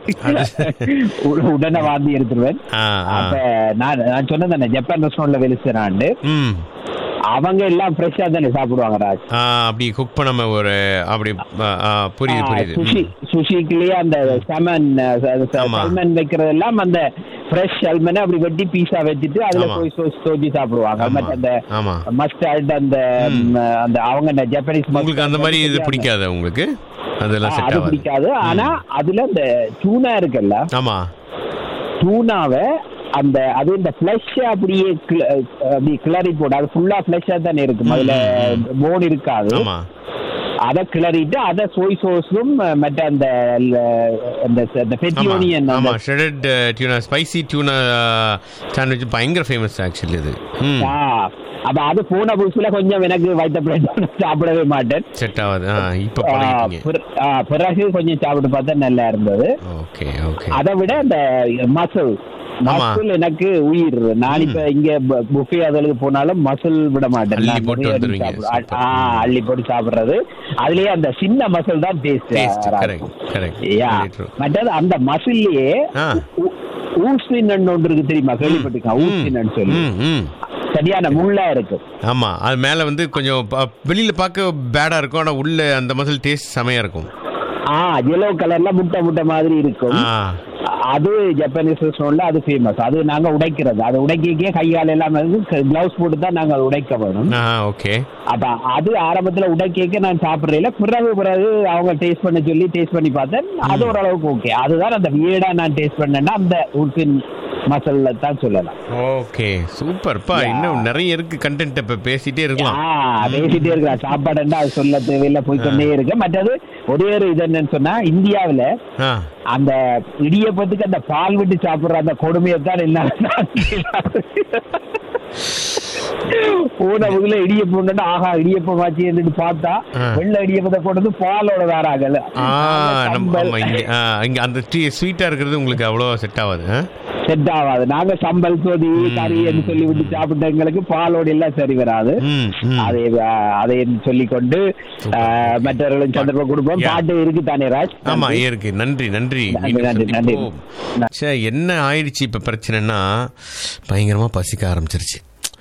உட- உடனே வாந்தி எடுத்துருவேன் ஆ ஆ அப்ப நான் நான் சொன்னேன் தானே ஜப்பான் ரெஸ்டாரண்ட்ல வெளிச்சுறாண்டு ம் அவங்க எல்லாம் ஃப்ரெஷ்ஷா தானே சாப்பிடுவாங்க ராஜ் ஆ அப்படி குக் பண்ணாம ஒரு அப்படி ஆ, ஆ, புரியுது புரியுது சுஷி சுஷிக்குலயே அந்த சமன் சல்மன் வைக்கிறது எல்லாம் அந்த ஃப்ரெஷ் சல்மனை அப்படி வெட்டி பீஸா வச்சுட்டு அதுல ஆமா. போய் சோஸ் தோச்சி சாப்பிடுவாங்க மற்ற அந்த ஆமா மஸ்டர்ட் அந்த ம், அந்த அவங்க அந்த ஜப்பனீஸ் உங்களுக்கு அந்த மாதிரி இது பிடிக்காத உங்களுக்கு அதெல்லாம் ஆ, செட் அது ஆகாது பிடிக்காது ஆனா அதுல அந்த டூனா இருக்குல்ல ஆமா டூனாவை அந்த அது இந்த ஃபிளஷ் அப்படியே கிள- அப்படி கிளறி போட்டு அது ஃபுல்லா ஃபிளஷா தானே இருக்கும் அதுல போன் இருக்காது ஆமா அத கிளறிட்டு அத சோய் சோஸும் மற்ற அந்த ல- அந்த அந்த பெட்டியோனியன் ஆமா shredded tuna spicy tuna sandwich பயங்கர ஃபேமஸ் ஆக்சுவலி இது ம் அப்ப அது போன புதுசுல கொஞ்சம் எனக்கு வைத்த பிளேட் சாப்பிடவே மாட்டேன் செட் ஆகாது ஆ இப்போ ஆ, பழகிட்டீங்க பிற- ஆ, பிறகு கொஞ்சம் சாப்பிட்டு பார்த்தா நல்லா இருந்தது ஓகே ஓகே அதை விட அந்த மசில் மசில் எனக்கு உயிர் நான் இப்ப இங்க புஃபே அதற்கு போனாலும் மசில் விட மாட்டேன் அள்ளி நான் போட்டு நிறைய வந்துருவீங்க. சாப்பிடுவேன். ஆ, அள்ளி போட்டு சாப்பிடுறது அதுலயே அந்த சின்ன மசில் தான் taste taste correct correct yeah மற்றது அந்த மசில்லையே ஊசி நண்டு ஒன்று இருக்கு தெரியுமா கேள்விப்பட்டிருக்கேன் ஊசி நண்டு சொல்லி ம் ம் சரியான முள்ளா இருக்கும் ஆமா அது மேல வந்து கொஞ்சம் ப- வெளியில பார்க்க பேடா இருக்கும் ஆனா உள்ள அந்த மசில் டேஸ்ட் செமையா இருக்கும் ஆ எல்லோ கலர்ல முட்டை முட்டை மாதிரி இருக்கும் ஆ. அது ஜப்பானீஸ் ரெஸ்டாரண்ட்ல அது ஃபேமஸ் அது நாங்க உடைக்கிறது அது உடைக்கே கையால் எல்லாம் கிளவுஸ் போட்டு தான் நாங்க அதை உடைக்க வேணும் ஆ ஓகே அப்ப அது ஆரம்பத்துல உடைக்க நான் சாப்பிடுறேன் பிறகு பிறகு அவங்க டேஸ்ட் பண்ண சொல்லி டேஸ்ட் பண்ணி பார்த்தேன் அது ஓரளவுக்கு ஓகே அதுதான் அந்த வியடா நான் டேஸ்ட் பண்ணேன்னா அந்த உல்பின் மசாலா தான் சொல்லலாம் ஓகே சூப்பர்ப்பா இன்னும் நிறைய இருக்கு கண்டென்ட் இப்ப பேசிட்டே இருக்கலாம் ஆ, பேசிட்டே இருக்கலாம் சாப்பாடுன்னா அது சொல்ல தேவையில்லை போய்க்கொண்டே இருக்கு மற்றது ஒரே ஒரு இது என்னன்னு சொன்னா இந்தியாவுல ஆ அந்த இடியப்பத்துக்கு அந்த பால் விட்டு சாப்பிடுற அந்த கொடுமையை தான் என்ன போன முதல்ல இடியப்பம் ஆஹா இடியப்பம் ஆச்சு என்று பார்த்தா ஆ. வெள்ள இடியப்பத்தை கொண்டு வந்து பாலோட வேற ஆகல ஆ நம்ம ஆமா இங்க ஆ, இங்க அந்த டீ ஸ்வீட்டா இருக்கிறது உங்களுக்கு அவ்வளோ செட் ஆகாது ஆ? செட் ஆகாது நாங்க சம்பல் சோதி கறி என்று சொல்லி விட்டு சாப்பிட்ட எங்களுக்கு பாலோட எல்லாம் சரி வராது ம், ம். அதை அதை சொல்லிக் கொண்டு ஆ, மற்றவர்களும் சந்தர்ப்பம் கொடுப்போம் Yeah. பாட்டு இருக்கு தானே ராஜ் ஆமா இருக்கு நன்றி நன்றி நன்றி, நன்றி, நன்றி. ச்சே, என்ன ஆயிடுச்சு இப்ப பிரச்சனைனா பயங்கரமா பசிக்க ஆரம்பிச்சிருச்சு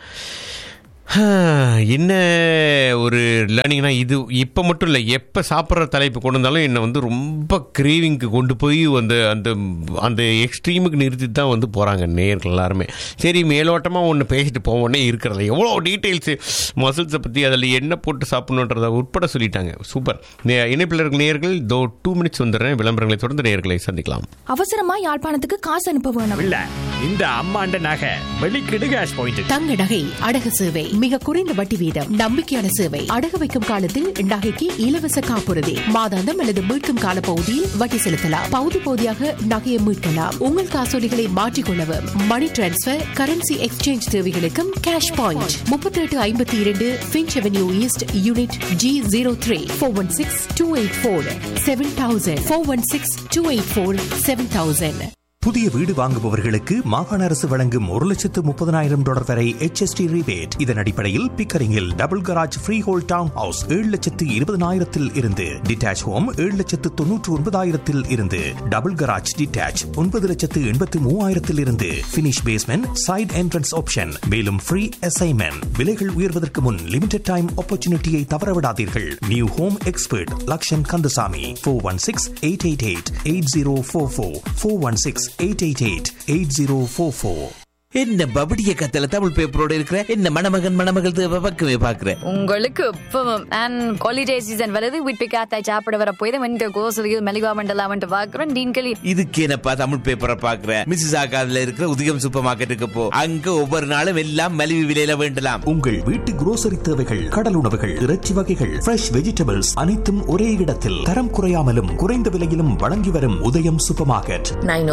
ஹா, என்ன ஒரு லேர்னிங்னா இது இப்போ மட்டும் இல்லை எப்போ சாப்பிட்ற தலைப்பு கொண்டு வந்தாலும் என்னை வந்து ரொம்ப கிரேவிங்க்கு கொண்டு போய் அந்த அந்த அந்த எக்ஸ்ட்ரீமுக்கு நிறுத்தி தான் வந்து போகிறாங்க நேர்கள் எல்லாருமே சரி மேலோட்டமாக ஒன்று பேசிட்டு போவோன்னே இருக்கிறது எவ்வளோ டீட்டெயில்ஸு மசில்ஸை பற்றி அதில் என்ன போட்டு சாப்பிடணுன்றதை உட்பட சொல்லிட்டாங்க சூப்பர் நே- இணைப்பில் இருக்கிற நேர்கள் தோ டூ மினிட்ஸ் வந்துடுறேன் விளம்பரங்களை தொடர்ந்து நேர்களை சந்திக்கலாம் அவசரமா யாழ்ப்பாணத்துக்கு காசு அனுப்ப வேணும் இல்ல இந்த அம்மாண்ட நகை வெளிக்கிடு கேஷ் பாயிண்ட் தங்க நகை அடகு சேவை மிக குறைந்த வட்டி வீதம் நம்பிக்கையான சேவை அடகு வைக்கும் காலத்தில் நகைக்கு இலவச காப்புறுதி மாதாந்தம் அல்லது மீட்கும் கால பகுதியில் வட்டி செலுத்தலாம் பகுதி பகுதியாக நகையை மீட்கலாம் உங்கள் காசோலிகளை மாற்றிக்கொள்ளவும் மணி டிரான்ஸ்பர் கரன்சி எக்ஸ்சேஞ்ச் தேவைகளுக்கும் கேஷ் பாயிண்ட் முப்பத்தி எட்டு ஐம்பத்தி இரண்டு Finch avenue east unit G zero three four one six two eight four seven thousand four one six two eight four seven thousand புதிய வீடு வாங்குபவர்களுக்கு மாகாண அரசு வழங்கும் ஒரு லட்சத்து முப்பதனாயிரம் டாலர் வரை HST rebate இதன் அடிப்படையில் பிக்கரிங்கில் double garage freehold townhouse ஏழு லட்சத்து இருபதனாயிரத்தில் இருந்து டிட்டாச் ஹோம் ஏழு லட்சத்து தொன்னூற்று ஒன்பதாயிரத்தில் இருந்து டபுள் கராஜ் டிட்டாச் ஒன்பது லட்சத்து எண்பத்து மூவாயிரத்தில் இருந்து finish basement side entrance option மேலும் ஃப்ரீ அசைன்மெண்ட் விலைகள் உயர்வதற்கு முன் லிமிடெட் டைம் ஆப்பர்ச்சுனிட்டியை தவறவிடாதீர்கள் new home expert Lakshan Kandasamy four one six eight eight eight eight zero four four four one six eight eight eight eight zero four four என்ன பபடிய கத்தல தமிழ் பேப்பரோட இருக்கிற என்ன மணமகன் மணமகள் தேவை பக்கமே பாக்குறேன் உங்களுக்கு இப்பவும் அண்ட் ஹாலிடே சீசன் வருது வீட்டு காத்தாய் சாப்பிட வர போய் வந்து கோசலியில் மெலிவா மண்டலா வந்து பாக்குறோம் டீன்களி இதுக்கு என்னப்பா தமிழ் பேப்பரை பாக்குறேன் மிஸ்ஸஸ் ஆகாதுல இருக்கிற உதயம் சூப்பர் மார்க்கெட்டுக்கு போ அங்க ஒவ்வொரு நாளும் எல்லாம் மலிவு விலையில வேண்டலாம் உங்கள் வீட்டு grocery தேவைகள் கடல் உணவுகள் இறைச்சி வகைகள் ஃப்ரெஷ் வெஜிடபிள்ஸ் அனைத்தும் ஒரே இடத்தில் தரம் குறையாமலும் குறைந்த விலையிலும் வழங்கி வரும் உதயம் சூப்பர் மார்க்கெட்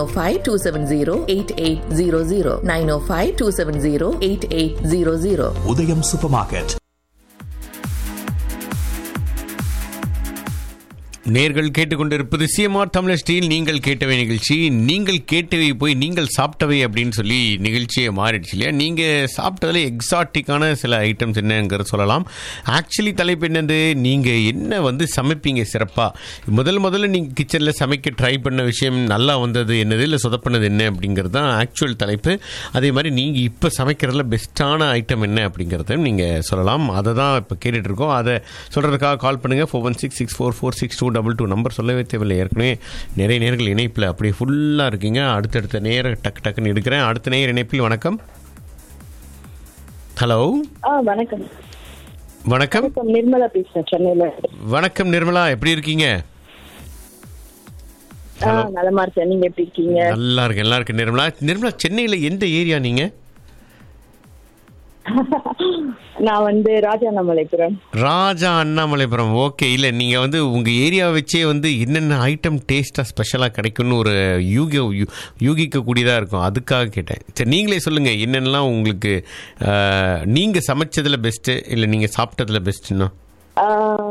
905-270-8800 905-270-8800 உதயம் சூப்பர் மார்க்கெட் நேர்கள் கேட்டுக்கொண்டிருப்பது சிஎம்ஆர் தமிழ் ஸ்டீல் நீங்கள் கேட்டவை நிகழ்ச்சி நீங்கள் கேட்டவை போய் நீங்கள் சாப்பிட்டவை அப்படின்னு சொல்லி நிகழ்ச்சியை மாறிடுச்சு இல்லையா நீங்கள் சாப்பிட்டதுல எக்ஸாட்டிக்கான சில ஐட்டம்ஸ் என்னங்கிற சொல்லலாம் ஆக்சுவலி தலைப்பு என்னது நீங்கள் என்ன வந்து சமைப்பீங்க சிறப்பாக முதல் முதல்ல நீங்கள் கிச்சனில் சமைக்க ட்ரை பண்ண விஷயம் நல்லா வந்தது என்னது இல்லை சொதப்பினது என்ன அப்படிங்கிறது தான் ஆக்சுவல் தலைப்பு அதே மாதிரி நீங்கள் இப்போ சமைக்கிறதுல பெஸ்ட்டான ஐட்டம் என்ன அப்படிங்கிறத நீங்கள் சொல்லலாம் அதை தான் இப்போ கேட்டுட்டு இருக்கோம் அதை சொல்கிறதுக்காக கால் பண்ணுங்கள் four one six six four four six two double two number சொல்லவே தேவையில்லை ஏற்கனவே நிறைய நேர்கள் இணைப்பில் அப்படியே ஃபுல்லாக இருக்கீங்க அடுத்தடுத்த நேர டக்கு டக்குன்னு எடுக்கிறேன் அடுத்த நேர இணைப்பில் வணக்கம் ஹலோ ஆ வணக்கம் வணக்கம் வணக்கம் நிர்மலா பேசுறேன் சென்னையில வணக்கம் நிர்மலா எப்படி இருக்கீங்க ஆ நலமா இருக்கேன் நீங்க எப்படி இருக்கீங்க நல்லா இருக்கு நல்லா இருக்கு நிர்மலா நிர்மலா சென்னையில் எந்த ஏரியா நீங்கள் நான் வந்து ராஜாண்ணாமலைபுரம் ராஜா அண்ணாமலைபுரம் ஓகே இல்லை நீங்கள் வந்து உங்கள் ஏரியா வச்சே வந்து என்னென்ன ஐட்டம் டேஸ்ட்டாக ஸ்பெஷலாக கிடைக்கும்னு ஒரு யூக யூ- யூகிக்கக்கூடியதாக இருக்கும் அதுக்காக கேட்டேன் சரி நீங்களே சொல்லுங்கள் என்னென்னலாம் உங்களுக்கு நீங்கள் சமைச்சதில் பெஸ்ட்டு இல்லை நீங்கள் சாப்பிட்டதில் பெஸ்ட்டுன்னா ஆ,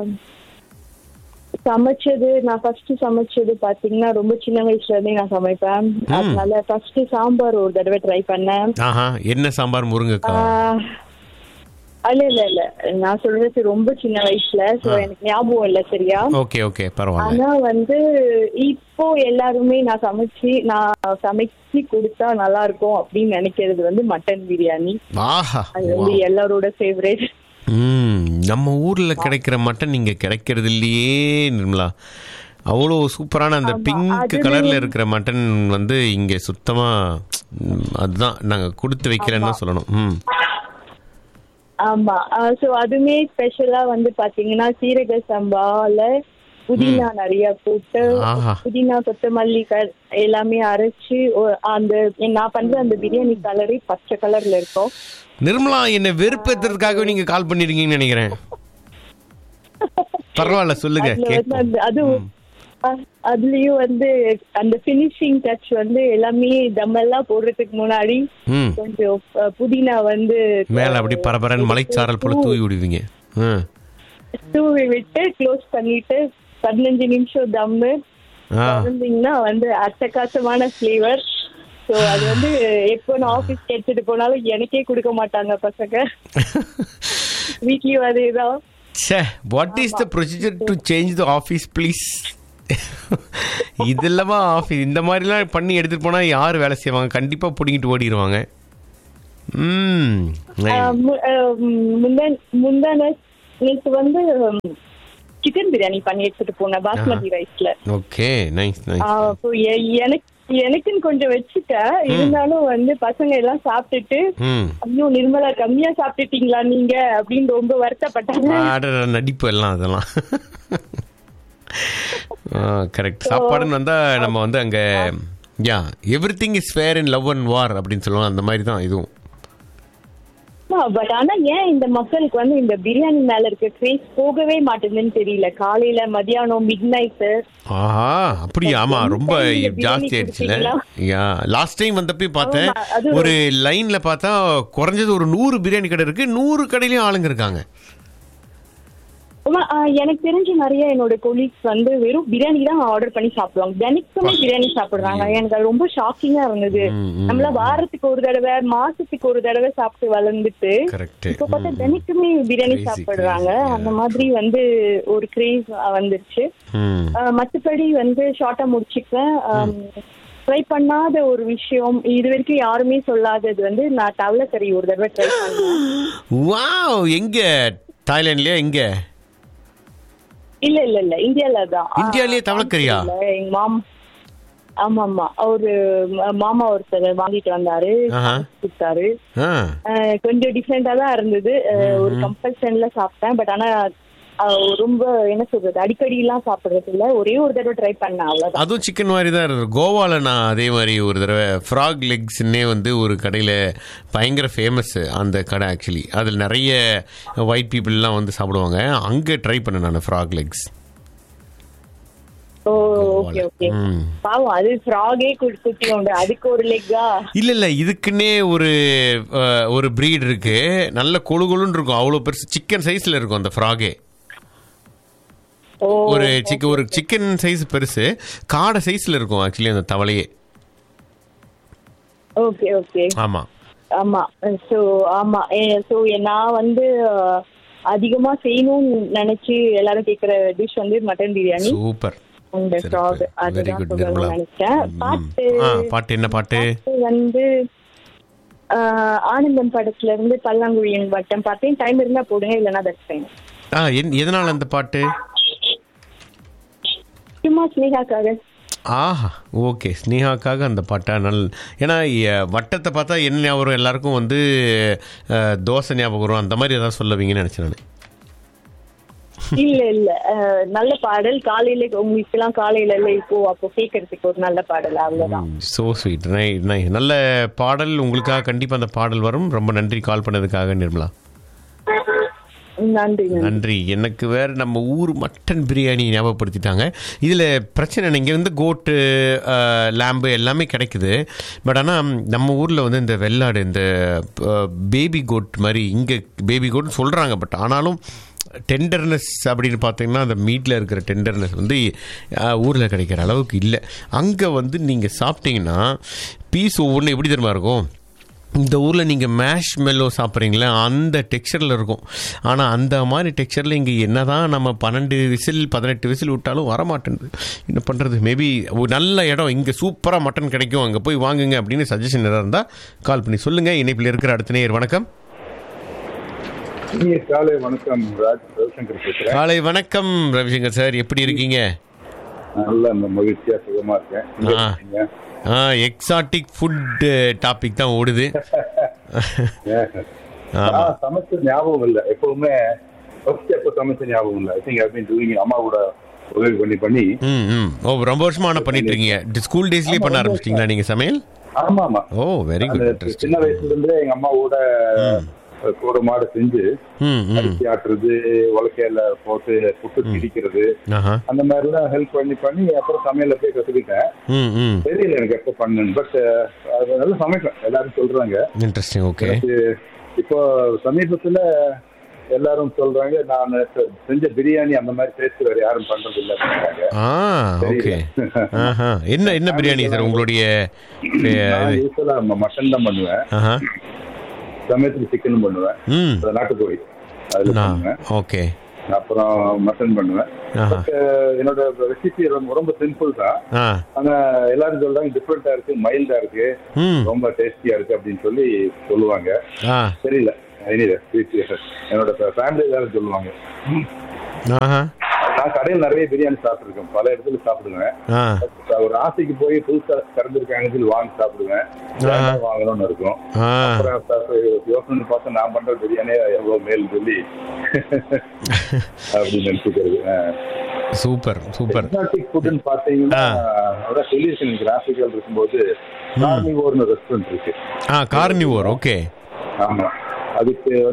சமைச்சது நான் ஃபர்ஸ்ட் சமைச்சது பாத்தீங்கன்னா ரொம்ப சின்ன வயசுல இருந்தே நான் சமைப்பேன் அதனால ஃபர்ஸ்ட் சாம்பார் ஒரு தடவை ட்ரை பண்ணேன் ஆஹா என்ன சாம்பார் முருங்கைக்கா ஆ, இல்ல இல்ல இல்ல நான் சொல்றது ரொம்ப சின்ன வயசுல சோ ஆ. எனக்கு ஞாபகம் இல்ல சரியா ஓகே ஓகே பரவாயில்ல ஆனா வந்து இப்போ எல்லாருமே நான் சமைச்சு நான் சமைச்சு கொடுத்தா நல்லா இருக்கும் அப்படின்னு நினைக்கிறது வந்து மட்டன் பிரியாணி ஆஹா அது வந்து எல்லாரோட ஃபேவரேட் ம் நம்ம ஊர்ல கிடைக்கிற மட்டன் இங்க கிடைக்கிறது இல்லையே நிர்மலா அவ்வளோ சூப்பரான அந்த பிங்க் அதுவே- கலர்ல இருக்கிற மட்டன் வந்து இங்க சுத்தமா ம், அதுதான் நாங்க கொடுத்து வைக்கிறேன்னு தான் சொல்லணும் ம் ஆமா சோ அதுமே ஸ்பெஷலா வந்து பாத்தீங்கன்னா சீரக சம்பால புதினா நிறைய போட்டு ஆஹா. புதினா கொத்தமல்லி க- எல்லாமே அரைச்சு ஒ- அந்த நான் பண்ற அந்த பிரியாணி கலரே பச்சை கலர்ல இருக்கும் நிர்மலா என்ன வெறுப்பேத்துறதுக்காகவே நீங்க கால் பண்ணிருக்கீங்கன்னு நினைக்கிறேன் பரவாயில்ல சொல்லுங்க அதுல வந்து கேட்போம் அந்த அது அ- அதுலயும் வந்து அந்த பினிஷிங் டச் வந்து எல்லாமே தம்மெல்லாம் போடுறதுக்கு முன்னாடி ம் கொஞ்சம் அஹ், புதினா வந்து மேல அப்படி பரபரன்னு மலைச்சாரல் போல தூவி விடுவீங்க ம் தூவி விட்டு க்ளோஸ் பண்ணிட்டு பதினஞ்சு நிமிஷம் தம்மு ஆ இருந்தீங்கன்னா வந்து அட்டகாசமான ஃபிளேவர் சோ அது வந்து எப்போ நான் ஆபீஸ்க்கு எடுத்துட்டு போனாலும் எனக்கே கொடுக்க மாட்டாங்க பசங்க வீட்லயும் அதேதான் ச்சே what is the procedure to change the office please இதெல்லாமா ஆஃபீஸ் இந்த மாதிரிலாம் பண்ணி எடுத்துட்டு போனா யார் வேலை செய்வாங்க கண்டிப்பா பிடிங்கிட்டு ஓடிடுவாங்க ம் ஆஹ் மு- ஆஹ் முந்தா- முந்தான நேத்து வந்து சிக்கன் பிரியாணி பண்ணி எடுத்துட்டு போனேன் பாஸ்மதி ரைஸ்ல ஓகே நைஸ் நைஸ் அப்போ எ- எனக்கு எனக்குன்னு கொஞ்சம் வச்சுட்டேன் இருந்தாலும் வந்து பசங்க எல்லாம் சாப்பிட்டுட்டு ம் ஐயோ நிர்மலா கம்மியா சாப்பிட்டுட்டீங்களா நீங்க அப்படின்னு ரொம்ப வருத்தப்பட்டாங்க அடடா, நடிப்பு எல்லாம் அதெல்லாம் கரெக்ட் சாப்பாடுன்னு வந்தா நம்ம வந்து அங்க yeah everything is fair in love and war அப்படின்னு சொல்லுவாங்க அந்த மாதிரி தான் இதுவும் பட் ஆனா ஏன் இந்த மக்களுக்கு வந்து இந்த பிரியாணி மேல இருக்க கிரேஸ் போகவே மாட்டேங்குதுன்னு தெரியல காலையில மதியானம் மிட் நைட் ஆஹா அப்படியா ஆமா ரொம்ப நீங்க பிரியாணி ஜாஸ்தி ஆயிடுச்சுல கொடுத்தீங்களா? யா லாஸ்ட் டைம் வந்தப்ப பார்த்தேன் ஆமா, அது ஒரு லைன்ல பார்த்தா குறைஞ்சது ஒரு நூறு பிரியாணி கடை இருக்கு நூறு கடையிலயும் ஆளுங்க இருக்காங்க எனக்கு தெரிஞ்சு நிறைய என்னோட கொலீக்ஸ் வந்து வெறும் பிரியாணி தான் ஆர்டர் பண்ணி சாப்பிடுவாங்க தினைக்குமே பிரியாணி சாப்பிடுறாங்க எனக்கு அது ரொம்ப ஷாக்கிங்கா இருந்தது நம்மள வாரத்துக்கு ஒரு தடவை மாசத்துக்கு ஒரு தடவை சாப்பிட்டு வளர்ந்துட்டு கரெக்ட் இப்ப பார்த்தா தினைக்குமே பிரியாணி Crazy, சாப்பிடுறாங்க அந்த மாதிரி வந்து ஒரு கிரேஸ் வந்துருச்சு ம் ஆஹ் மத்தபடி வந்து ஷார்ட்டா முடிச்சுக்கிறேன் ட்ரை பண்ணாத ஒரு விஷயம் இது வரைக்கும் யாருமே சொல்லாதது வந்து நான் தவளை கறி ஒரு தடவை ட்ரை பண்ணேன் வாவ் எங்க தாய்லாண்ட்லயா எங்க இல்ல இல்ல இல்ல இந்தியால தான் இந்தியாலயே தவளைக்கறியா? இல்ல, எங்க மாமா ஆமா ஆமா அவரு ம- மாமா ஒருத்தர் வாங்கிட்டு வந்தாரு ஆஹா. கொடுத்தாரு ஆ ஆஹ் கொஞ்சம் டிஃப்ரெண்டா தான் இருந்தது ஆஹ் ஒரு கம்பல்ஷன்ல சாப்பிட்டேன் பட் ஆனா ஆஹ் ரொம்ப என்ன சொல்றது அடிக்கடி எல்லாம் சாப்பிடுறது இல்ல ஒரே ஒரு தடவை ட்ரை பண்ணேன் அவ்வளவுதான் அதுவும் சிக்கன் மாதிரி தான் இருந்தது கோவாவில் நான் அதே மாதிரி ஒரு தடவை ஃப்ராக் லெக்ஸ்ன்னே வந்து ஒரு கடையில் பயங்கர ஃபேமஸ் அந்த கடை ஆக்சுவலி அதில் நிறைய ஒயிட் பீப்புளெலாம் வந்து சாப்பிடுவாங்க அங்கே ட்ரை பண்ணேன் நான் frog legs oh okay okay ம். பாவம் அது ஃப்ராகே குட்டி உண்டு அதுக்கு ஒரு லெக்கா இல்லை இல்லை இதுக்குன்னே ஒரு அஹ், ஒரு ப்ரீட் இருக்கு நல்ல கொழு கொழுன்னு இருக்கும் அவ்வளோ பெருசு சிக்கன் சைஸில் இருக்கும் அந்த ஃப்ராகே ஒரு சிக்க ஒரு சிக்கன் சைஸ் பெருசு காடை சைஸில் இருக்கும் ஆக்சுவலி அந்த தவளையே ஓகே ஓகே ஆமாம் ஆமா சோ ஆமா சோ நான் வந்து அஹ், அதிகமா செய்யணும்னு நினைச்சு எல்லாரும் கேக்குற டிஷ் வந்து மட்டன் பிரியாணி சூப்பர் இந்த ஃப்ராக் வெரி அதுதான் குட் சொல்லணும்னு நிர்மலா நினைச்சேன் பாட்டு ஆ பாட்டு என்ன பாட்டு பாட்டு வந்து அஹ், ஆனந்தம் படத்துல இருந்து பல்லாங்குழியின் வட்டம் பார்த்தேன் டைம் இருந்தா போடுங்க இல்லைன்னா தட்ஸ் ஃபைன் ஆ என் எதனால் அந்த பாட்டு சும்மா ஸ்னேகாக்காக ஆஹா ஓகே ஸ்னேகாக்காக அந்த பாட்டா நல் ஏன்னா எ- வட்டத்தை பார்த்தா என்ன ஞாபகம் வரும் எல்லாருக்கும் வந்து அஹ், தோசை ஞாபகம் வரும் அந்த மாதிரி ஏதாவது சொல்லுவீங்கன்னு நினச்சேன் நான் இல்ல இல்ல அஹ், நல்ல பாடல் காலையில உங்களுக்கு எல்லாம் காலையில இல்ல இப்போ அப்போ கேட்கறதுக்கு ஒரு நல்ல பாடல் அவ்வளவுதான் ஸோ ஸ்வீட் நை நை நல்ல பாடல் உங்களுக்காக கண்டிப்பாக அந்த பாடல் வரும் ரொம்ப நன்றி கால் பண்ணதுக்காக நிர்மலா நன்றி நன்றி எனக்கு வேற நம்ம ஊர் மட்டன் பிரியாணி ஞாபகப்படுத்திட்டாங்க இதில் பிரச்சனை இங்கேருந்து கோட்டு லேம்பு எல்லாமே கிடைக்குது பட் ஆனால் நம்ம ஊரில் வந்து இந்த வெள்ளாடு இந்த பேபி கோட் மாதிரி இங்கே பேபி கோட்னு சொல்கிறாங்க பட் ஆனாலும் டெண்டர்னஸ் அப்படின்னு பார்த்தீங்கன்னா அந்த மீட்டில் இருக்கிற டெண்டர்னஸ் வந்து ஊரில் கிடைக்கிற அளவுக்கு இல்லை அங்கே வந்து நீங்கள் சாப்பிட்டீங்கன்னா பீஸ் ஒவ்வொன்றும் எப்படி தெரியுமா இருக்கும் இந்த ஊரில் நீங்கள் மேஷ் மெல்லோ சாப்பிட்றீங்களே அந்த டெக்ஸ்சரில் இருக்கும் ஆனால் அந்த மாதிரி டெக்ஸ்சரில் இங்கே என்ன தான் நம்ம பன்னெண்டு விசில் பதினெட்டு விசில் விட்டாலும் வரமாட்டேங்குது என்ன பண்ணுறது மேபி ஒரு நல்ல இடம் இங்கே சூப்பராக மட்டன் கிடைக்கும் அங்கே போய் வாங்குங்க அப்படின்னு சஜஷன் எதாவது இருந்தால் கால் பண்ணி சொல்லுங்கள் இணைப்பில் இருக்கிற அடுத்த நேயர் வணக்கம் இனிய காலை வணக்கம் ராஜ் ரவிசங்கர் பேசுறேன் காலை வணக்கம் ரவிசங்கர் சார் எப்படி இருக்கீங்க நல்ல மகிழ்ச்சியா சுகமா இருக்கேன் நீங்க ஆ. இருக்கீங்க? ஆ எக்ஸாட்டிக் ஃபுட் டாபிக் தான் ஓடுது ஆமா. நான் சமைச்ச ஞாபகம் இல்ல எப்பவுமே ஃபர்ஸ்ட் எப்ப சமைச்ச ஞாபகம் இல்ல I think I been doing அம்மா கூட உதவி பண்ணி பண்ணி ம் ம் ஓ ரொம்ப வருஷமா ஆனால் பண்ணிட்டு இருக்கீங்க ஸ்கூல் டேஸ்லேயே பண்ண ஆரம்பிச்சிட்டிங்களா நீங்கள் சமையல் ஆமா ஆமா ஓ வெரி குட் அது சின்ன வயசுல இருந்தே எங்க அம்மாவோட கூட மாடு செஞ்சு ம் ம் அரிசி ஆட்டுறது உலக்கையில போட்டு புட்டு பிடிக்கிறது ஆஹா அந்த மாதிரி எல்லாம் ஹெல்ப் பண்ணி பண்ணி அப்புறம் சமையல்ல போய் கத்துக்கிட்டேன் ம் ம் தெரியல எனக்கு எப்ப பண்ணுன்னு பட் அது நல்லா சமைப்பேன் எல்லாரும் சொல்றாங்க இன்ட்ரெஸ்டிங் ஓகே எனக்கு இப்போ சமீபத்துல எல்லாரும் சொல்றாங்க நான் செ- செஞ்ச பிரியாணி அந்த மாதிரி டேஸ்ட் வேற யாரும் பண்றது இல்ல அப்படிங்கிறாங்க. ஆ ஓகே ஆஹா என்ன என்ன பிரியாணி சார் உங்களுடைய நான் யூஸ்வலா மட்டன் தான் பண்ணுவேன் ஆஹா சமயத்துக்கு சிக்கன் பண்ணுவேன் ம் அப்புறம் நாட்டுக்கோழி அதுல ஆ, பண்ணுவேன் ஓகே அப்புறம் மட்டன் பண்ணுவேன் ஆஹா. பட் என்னோட ரெசிபி ரொம்ப ரொம்ப சிம்பிள் தான் ஆ ஆனா எல்லாரும் சொல்றாங்க டிஃப்ரெண்டா இருக்கு மைல்டா இருக்கு ம் ரொம்ப டேஸ்டியா இருக்கு அப்படின்னு சொல்லி சொல்லுவாங்க ஆ தெரியல இனித என்னோட ஃபேமிலி எல்லாரும் சொல்லுவாங்க ஆஹா நான் கடையில் நிறைய பிரியாணி சாப்பிட்டுருக்கேன் பல இடத்துல சாப்பிடுவேன் ஆ ஒரு ஆசைக்கு போய் புதுசா திறந்திருக்காங்கன்னு சொல்லி வாங்கி சாப்பிடுவேன் வேண்டாம் வாங்கணும்னு இருக்கும் ஆ அப்புறம் ப- யோசனை பார்த்தா நான் பண்ற பிரியாணியே எவ்வளவு மேல் சொல்லி அப்படின்னு நினைச்சுக்கிறது சூப்பர் சூப்பர் எக்ஸாட்டிக் ஃபுட்னு பார்த்தீங்கன்னா அதான் சொல்லியிருக்கேன் கிராஃபிக்கல் இருக்கும்போது கார்னிவோர்னு ரெஸ்டாரண்ட் இருக்கு ஆ கார்னிவோர் ஓகே ஆமா அதுக்கு